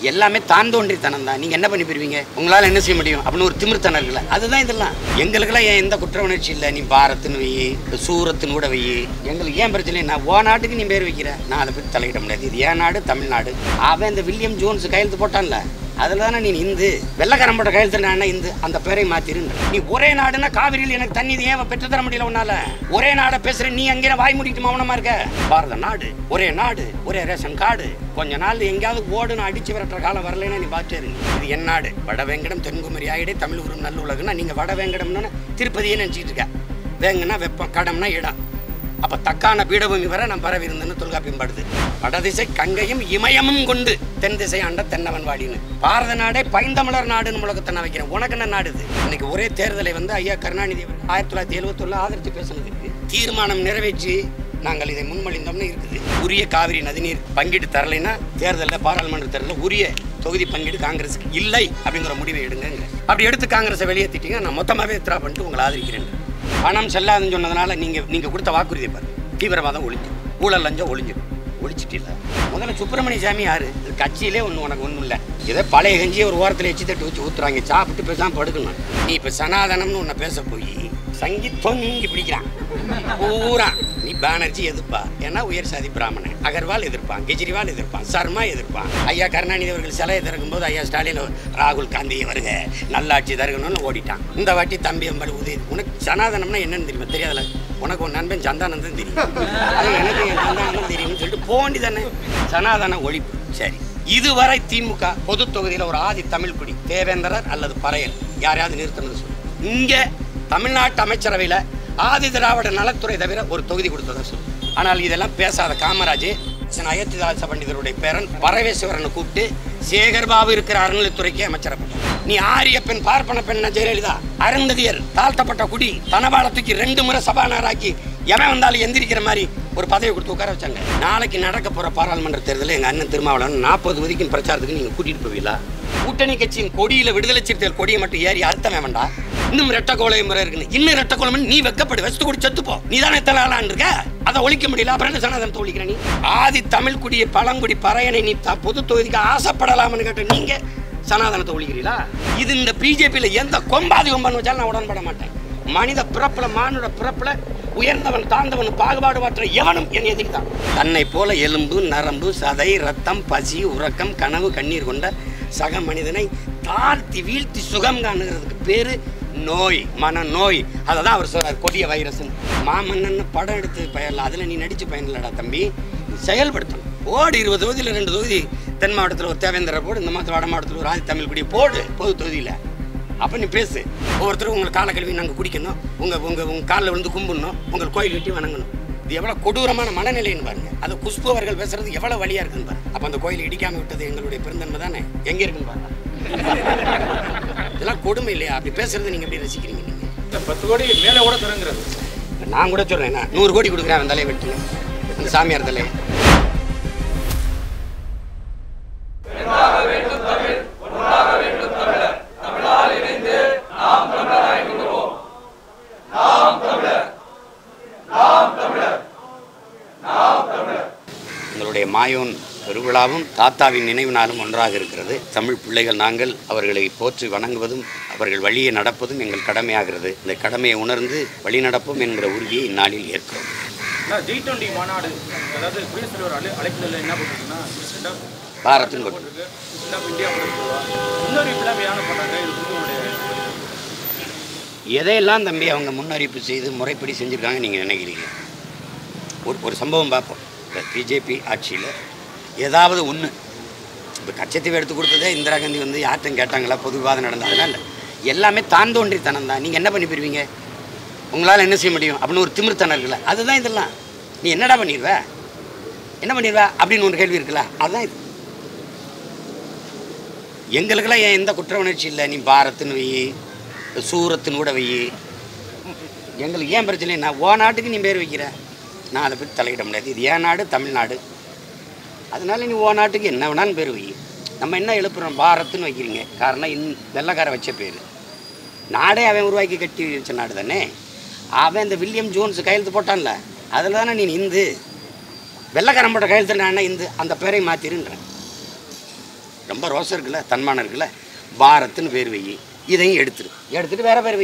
எல்லாமே தான் தோன்றித்தனம் தான் நீங்க என்ன பண்ணி போயிருவீங்க உங்களால என்ன செய்ய முடியும் அப்படின்னு ஒரு திமிர்த்தனம் இருக்குல்ல அதுதான் இதெல்லாம் எங்களுக்கெல்லாம் ஏன் எந்த குற்ற உணர்ச்சி இல்லை நீ பாரத்துன்னு வை சூரத்துன்னு கூட வை எங்களுக்கு ஏன் பிரச்சனை நான் ஓ நாட்டுக்கு நீ பேர் வைக்கிற நான் அதை பற்றி தலையிட முடியாது இது ஏன் நாடு தமிழ்நாடு அவன் இந்த வில்லியம் ஜோன்ஸ் கையெழுத்து போட்டான்ல அதில் தானே நீ இந்து வெள்ளக்காரன் போட்ட கையெழுத்து நான் இந்து அந்த பேரை மாத்திருன்ற நீ ஒரே நாடுனா காவிரியில் எனக்கு தண்ணி இது ஏன் பெற்று தர முடியல உன்னால ஒரே நாடை பேசுற நீ அங்கே வாய் மூடிட்டு மௌனமா இருக்க பாரத நாடு ஒரே நாடு ஒரே ரேஷன் கார்டு கொஞ்ச நாள் எங்கேயாவது ஓடுன்னு அடிச்சு விரட்டுற காலம் வரலைன்னா நீ பார்த்து இருங்க இது என் நாடு வடவேங்கடம் தென்குமரி ஆயிடே தமிழ் உரும் நல்லுலகுன்னா நீங்க வடவேங்கடம்னு திருப்பதியே நினைச்சிட்டு இருக்க வேங்கன்னா வெப்பம் கடம்னா இடம் அப்ப தக்கான பீடபூமி வர நான் பரவி இருந்தேன்னு தொல்காப்பியம் பாடுது வடதிசை கங்கையும் இமயமும் கொண்டு தென் திசை ஆண்ட தென்னவன் வாடின்னு பாரத நாடே பைந்தமிழர் நாடுன்னு உலகத்தை நான் வைக்கிறேன் உனக்கு என்ன நாடு இது இன்னைக்கு ஒரே தேர்தலை வந்து ஐயா கருணாநிதி அவர்கள் ஆயிரத்தி தொள்ளாயிரத்தி எழுபத்தொன்னு ஆதரித்து பேசுனது இருக்கு தீர்மானம் நிறைவேற்றி நாங்கள் இதை முன்மொழிந்தோம்னு இருக்குது உரிய காவிரி நதிநீர் பங்கீடு தரலைன்னா தேர்தலில் பாராளுமன்ற தேர்தலில் உரிய தொகுதி பங்கீடு காங்கிரஸுக்கு இல்லை அப்படிங்கிற முடிவை எடுங்க அப்படி எடுத்து காங்கிரஸை வெளியேற்றிட்டீங்க நான் மொத்தமாகவே வித்ரா பண்ணிட்டு உங்களை ஆதரிக்கிறேன் பணம் செல்லாதுன்னு சொன்னதுனால நீங்க நீங்க கொடுத்த வாக்குறுதியை பாரு தீவிரவாதம் ஒழிஞ்சு ஊழல் லஞ்சம் ஒழிஞ்சிடும் ஒழிச்சிட்டு இல்ல முதல்ல சுப்பிரமணிய சாமி யாரு இது கட்சியிலே ஒன்று உனக்கு ஒன்றும் இல்லை ஏதோ பழைய கஞ்சியை ஒரு ஓரத்தில் எச்சி தட்டு வச்சு ஊத்துறாங்க சாப்பிட்டு பேசாம படுக்கணும் நீ இப்போ சனாதனம்னு உன்னை பேச போய் சங்கி தொங்கி பிடிக்கிறான் பூரா நீ பானர்ஜி எதிர்ப்பா ஏன்னா உயர் சாதி பிராமணன் அகர்வால் எதிர்ப்பான் கெஜ்ரிவால் எதிர்ப்பான் சர்மா எதிர்ப்பான் ஐயா கருணாநிதி அவர்கள் சிலையை திறக்கும் போது ஐயா ஸ்டாலின் ராகுல் காந்தியை வருக நல்லாட்சி தருகணும்னு ஓடிட்டான் இந்த வாட்டி தம்பி அம்படு உதவி உனக்கு சனாதனம்னா என்னன்னு தெரியுமா தெரியாதுல உனக்கு ஒரு நண்பன் சந்தானந்தன் தெரியும் அது எனக்கு என் சந்தானந்தம் தெரியும்னு சொல்லிட்டு போக வேண்டியதானே சனாதன ஒழிப்பு சரி இதுவரை திமுக பொது தொகுதியில் ஒரு ஆதி தமிழ் குடி தேவேந்திரர் அல்லது பறையர் யாரையாவது நிறுத்தினது சொல்லு இங்க தமிழ்நாட்டு அமைச்சரவையில் ஆதி திராவிட நலத்துறை தவிர ஒரு தொகுதி கொடுத்ததா சொல்லு ஆனால் இதெல்லாம் பேசாத காமராஜ் அயோத்திதாச பண்டிதருடைய பேரன் பரவேஸ்வரனை கூப்பிட்டு சேகர்பாபு இருக்கிற அறநிலைத்துறைக்கு அமைச்சரை போட்டார். நீ ஆரிய பெண் பார்ப்பன பெண் ஜெயலலிதா அருந்ததியர் தாழ்த்தப்பட்ட குடி தனபாலத்துக்கு ரெண்டு முறை சபாநாயகராக்கி எவன் வந்தாலும் எந்திரிக்கிற மாதிரி ஒரு பதவி கொடுத்து உட்கார வச்சாங்க நாளைக்கு நடக்க போற பாராளுமன்ற தேர்தலில் எங்க அண்ணன் திருமாவளவன் நாற்பது வரைக்கும் பிரச்சாரத்துக்கு நீங்க கூட்டிட்டு போவீங்களா கூட்டணி கட்சியின் கொடியில விடுதலை சிறுத்தைகள் கொடியை மட்டும் ஏறி அர்த்தம் வேண்டாம் இன்னும் ரெட்ட கோலை முறை இருக்குன்னு இன்னும் ரெட்ட கோலம் நீ வெக்கப்படு வசத்து கூட செத்துப்போ நீ தானே தலாலான் இருக்க அதை ஒழிக்க முடியல அப்புறம் என்ன சனாதனத்தை ஒழிக்கிற நீ ஆதி தமிழ் குடியை பழங்குடி பறையனை நீ த- பொது தொகுதிக்கு ஆசைப்படலாம்னு கேட்ட நீங்க சனாதனத்தை ஒழிக்கிறீங்களா இது இந்த பிஜேபியில எந்த கொம்பாதி கொம்பான்னு வச்சாலும் நான் உடன்பட மாட்டேன் மனித பிறப்புல மானுட பிறப்புல உயர்ந்தவன் தாழ்ந்தவன் பாகுபாடு மாற்ற எவனும் என் எதிரி தான் தன்னை போல எலும்பு நரம்பு சதை ரத்தம் பசி உறக்கம் கனவு கண்ணீர் கொண்ட சக மனிதனை தாழ்த்தி வீழ்த்தி சுகம் காணுகிறதுக்கு பேரு நோய் மன நோய் அதை தான் அவர் சொல்றார் கொடிய வைரஸ் மாமன்னன் படம் எடுத்து பயனில்ல அதில் நீ நடிச்சு பயனில்லடா தம்பி நீ செயல்படுத்தணும் ஓடு இருபது தொகுதியில் ரெண்டு தொகுதி தென் மாவட்டத்தில் ஒரு தேவேந்திர போடு இந்த மாதம் வட மாவட்டத்தில் ஒரு ஆதி தமிழ் குடியை போடு பொது தொகுதியில் அப்போ நீ பேசு ஒவ்வொருத்தரும் உங்களை காலை கழுவி நாங்கள் குடிக்கணும் உங்கள் உங்கள் உங்கள் காலில் விழுந்து கும்பிடணும் உங்கள் கோயில் கட்டி வணங்கணும் இது எவ்வளோ கொடூரமான மனநிலைன்னு பாருங்க அது குஷ்பு அவர்கள் பேசுறது எவ்வளோ வழியாக இருக்குன்னு பாருங்க அப்போ அந்த கோயில் இடிக்காம விட்டது எங்களுடைய பெருந்தன்மை தானே எங்கே இருக்குன்னு பாருங்க இதெல்லாம் கொடுமை இல்லையா அப்படி பேசுறது நீங்கள் எப்படி ரசிக்கிறீங்க நீங்கள் இந்த பத்து கோடி மேலே கூட தருங்கிறது நான் கூட சொல்கிறேன் நான் நூறு கோடி கொடுக்குறேன் அவன் தலையை வெட்டுங்க அந்த சாமியார் தலையை எங்களுடைய மாயோன் பெருவிழாவும் தாத்தாவின் நினைவு நாளும் ஒன்றாக இருக்கிறது தமிழ் பிள்ளைகள் நாங்கள் அவர்களை போற்றி வணங்குவதும் அவர்கள் வழியே நடப்பதும் எங்கள் கடமையாகிறது இந்த கடமையை உணர்ந்து வழி நடப்போம் என்கிற உறுதியை இந்நாளில் ஏற்கிறோம் ஜி டுவெண்ட்டி மாநாடு அதாவது குடியரசுத் தலைவர் அழை அழைப்புதல் என்ன போட்டிருக்குன்னா பிரசிடென்ட் ஆஃப் பாரத்தின் கொண்டு போட்டிருக்கு பிரசிடென்ட் ஆஃப் இந்தியா போட்டிருக்குவா முன்னறிவிப்புலாம் யானை போட்டாங்க இது உங்களுடைய எதையெல்லாம் தம்பி அவங்க முன்னறிவிப்பு செய்து முறைப்படி செஞ்சுருக்காங்க நீங்கள் நினைக்கிறீங்க ஒரு ஒரு சம்பவம் பார்ப்போம் இந்த பிஜேபி ஆட்சியில் ஏதாவது ஒன்று இப்போ கச்சத்தீவு எடுத்து கொடுத்ததே இந்திரா காந்தி வந்து யார்ட்டும் கேட்டாங்களா பொது விவாதம் நடந்தா அதெல்லாம் இல்லை எல்லாமே தான் தோன்றித்தனம் தான் நீங்கள் என்ன பண்ணி போயிருவீங்க உங்களால் என்ன செய்ய முடியும் அப்படின்னு ஒரு திமிர்த்தனம் இருக்குல்ல அதுதான் இதெல்லாம் நீ என்னடா பண்ணிடுவ என்ன பண்ணிடுவ அப்படின்னு ஒரு கேள்வி இருக்குல்ல அதுதான் இது எங்களுக்கெல்லாம் ஏன் எந்த குற்ற உணர்ச்சி இல்லை நீ பாரத்துன்னு வை சூரத்துன்னு கூட வை எங்களுக்கு ஏன் பிரச்சனை நான் ஓ நாட்டுக்கு நீ பேர் வைக்கிற நான் அதை பற்றி தலையிட முடியாது இது ஏன் நாடு தமிழ்நாடு அதனால நீ ஓ நாட்டுக்கு என்ன வேணாலும் பேர் வை நம்ம என்ன எழுப்புறோம் பாரத்துன்னு வைக்கிறீங்க காரணம் இன் வெள்ளக்கார வச்ச பேர் நாடே அவன் உருவாக்கி கட்டி வச்ச நாடு தானே அவன் இந்த வில்லியம் ஜோன்ஸ் கையெழுத்து போட்டான்ல அதில் தானே நீ இந்து வெள்ளக்காரன் போட்ட கையெழுத்து நான் இந்து அந்த பேரை மாற்றிருன்றேன் ரொம்ப ரோசம் இருக்குல்ல தன்மானம் இருக்குல்ல பாரத்னு பேர் வை இதையும் எடுத்துரு எடுத்துட்டு வேற பேர் வை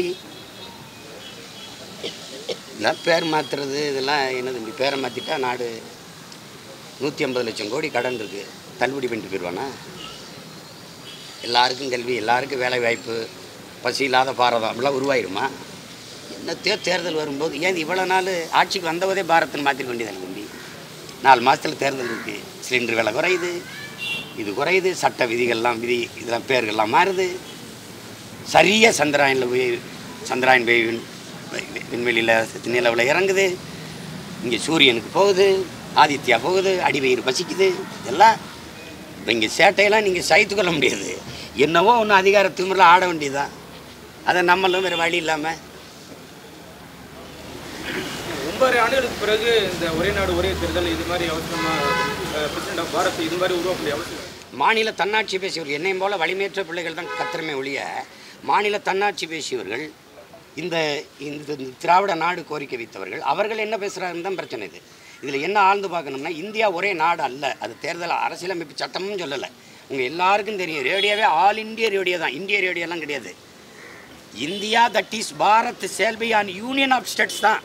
இதெல்லாம் பேர் மாற்றுறது இதெல்லாம் என்னது இப்படி பேரை மாற்றிட்டா நாடு நூற்றி ஐம்பது லட்சம் கோடி கடன் இருக்கு தள்ளுபடி பண்ணிட்டு போயிடுவானா எல்லாருக்கும் கல்வி எல்லாருக்கும் வேலை வாய்ப்பு பசி இல்லாத பாரதம் அப்படிலாம் உருவாயிருமா என்னத்தையோ தேர்தல் வரும்போது ஏன் இவ்வளோ நாள் ஆட்சிக்கு வந்தவதே பாரத்னு மாற்றிக்க வேண்டியதானே தம்பி நாலு மாதத்தில் தேர்தல் இருக்குது சிலிண்டர் விலை குறையுது இது குறையுது சட்ட விதிகள்லாம் விதி இதெல்லாம் பேர்கள்லாம் மாறுது சரியாக சந்திராயனில் போய் சந்திராயன் போய் விண் வி- விண்வெளியில் நிலவில் இறங்குது இங்கே சூரியனுக்கு போகுது ஆதித்யா போகுது அடிவயிறு பசிக்குது இதெல்லாம் இப்போ இங்கே சேட்டையெல்லாம் நீங்கள் சகித்து கொள்ள முடியாது என்னவோ ஒன்று அதிகார திமிரில் ஆட வேண்டியதுதான் அதை நம்மளும் வேறு வழி இல்லாமல் ஒன்பது ஆண்டுகளுக்கு பிறகு இந்த ஒரே நாடு ஒரே தேர்தல் இது மாதிரி அவசரமா பிரசிடென்ட் ஆஃப் பாரத் இது மாதிரி உருவாக்க வேண்டிய அவசியம் இல்லை. மாநில தன்னாட்சி பேசியவர்கள் என்னையும் போல வலிமையற்ற பிள்ளைகள் தான் கத்திரமே ஒழிய மாநில தன்னாட்சி பேசியவர்கள் இந்த இந்த திராவிட நாடு கோரிக்கை வைத்தவர்கள் அவர்கள் என்ன பேசுகிறாருன்னு தான் பிரச்சனை இது இதில் என்ன ஆழ்ந்து பார்க்கணும்னா இந்தியா ஒரே நாடு அல்ல அது தேர்தல் அரசியலமைப்பு சட்டமும் சொல்லலை உங்கள் எல்லாருக்கும் தெரியும் ரேடியோவே ஆல் இந்தியா ரேடியோ தான் இந்திய ரேடியோலாம் கிடையாது India that is Bharat shall be an union of states தான்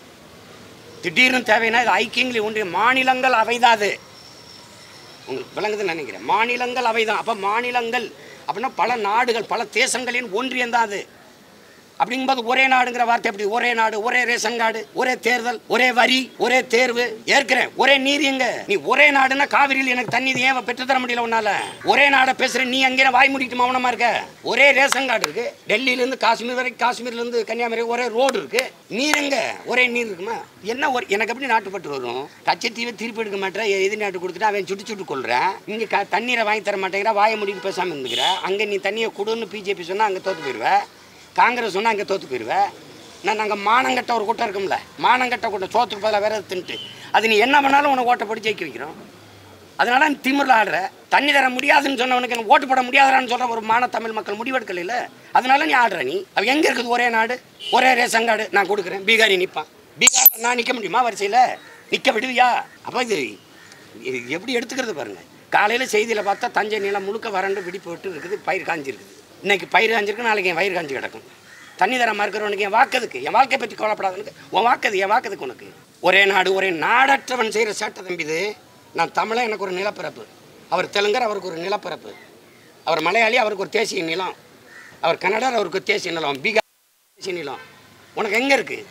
திடீர்னு தேவைன்னா இது ஐக்கியங்களை ஒன்றிய மாநிலங்கள் அவைதான் அது உங்களுக்கு விளங்குதுன்னு நினைக்கிறேன் மாநிலங்கள் அவைதான் அப்போ மாநிலங்கள் அப்படின்னா பல நாடுகள் பல தேசங்களின் ஒன்றியம் தான் அது அப்படிங்கும்போது ஒரே நாடுங்கிற வார்த்தை எப்படி ஒரே நாடு ஒரே ரேஷன் கார்டு ஒரே தேர்தல் ஒரே வரி ஒரே தேர்வு ஏற்கிறேன் ஒரே நீர் எங்க நீ ஒரே நாடுன்னா காவிரியில் எனக்கு தண்ணி இது ஏன் பெற்று தர முடியல உன்னால ஒரே நாடை பேசுற நீ அங்கே வாய் மூடிட்டு மௌனமா இருக்க ஒரே ரேஷன் கார்டு இருக்கு டெல்லியில இருந்து காஷ்மீர் வரைக்கும் காஷ்மீர்ல இருந்து கன்னியாகுமரி ஒரே ரோடு இருக்கு நீர் எங்க ஒரே நீர் இருக்குமா என்ன ஒரு எனக்கு எப்படி நாட்டுப்பட்டு வரும் கச்சத்தீவை திருப்பி எடுக்க மாட்டேன் எது நாட்டு கொடுத்துட்டு அவன் சுட்டு சுட்டு கொள்றேன் இங்க க தண்ணீரை வாங்கி தர மாட்டேங்கிற வாயை மூடிட்டு பேசாம இருந்துக்கிற அங்க நீ தண்ணியை கொடுன்னு பிஜேபி சொன்னா அங்க தோத்து போயிடுவேன் காங்கிரஸ் சொன்னா அங்கே தோத்து போயிடுவேன் நான் நாங்கள் மானங்கட்ட ஒரு கூட்டம் இருக்கும்ல மானங்கட்ட கூட்டம் சோத்துக்கு பதிலாக வேற எதாவது தின்ட்டு அது நீ என்ன பண்ணாலும் உனக்கு ஓட்டை போட்டு ஜெயிக்க வைக்கிறோம் அதனால நீ திமிரில் ஆடுற தண்ணி தர முடியாதுன்னு சொன்னவனுக்கு எனக்கு ஓட்டு போட முடியாதான்னு சொல்ற ஒரு மான தமிழ் மக்கள் முடிவெடுக்கல அதனால நீ ஆடுற நீ அவ எங்க இருக்குது ஒரே நாடு ஒரே ரேஷன் கார்டு நான் கொடுக்குறேன் பீகாரி நிற்பான் பீகாரில் நான் நிற்க முடியுமா வரிசையில் நிற்க விடுவியா அப்போ இது இது எப்படி எடுத்துக்கிறது பாருங்க காலையில் செய்தியில் பார்த்தா தஞ்சை நிலம் முழுக்க வறண்டு விடிப்பு விட்டு இருக்குது பயிர் காஞ்சிருக்குது இன்னைக்கு பயிர் காஞ்சிருக்கு நாளைக்கு என் வயிறு காஞ்சி கிடக்கும் தண்ணி தரமா இருக்கிறவனுக்கு என் வாக்குதுக்கு என் வாழ்க்கை பற்றி கவலைப்படாதவனுக்கு உன் வாக்குது என் வாக்குதுக்கு உனக்கு ஒரே நாடு ஒரே நாடற்றவன் செய்கிற சேட்டை தம்பி இது நான் தமிழன் எனக்கு ஒரு நிலப்பிறப்பு அவர் தெலுங்கர் அவருக்கு ஒரு நிலப்பிறப்பு அவர் மலையாளி அவருக்கு ஒரு தேசிய நிலம் அவர் கன்னடர் அவருக்கு ஒரு தேசிய நிலம் பீகார் தேசிய நிலம் உனக்கு எங்கே இருக்குது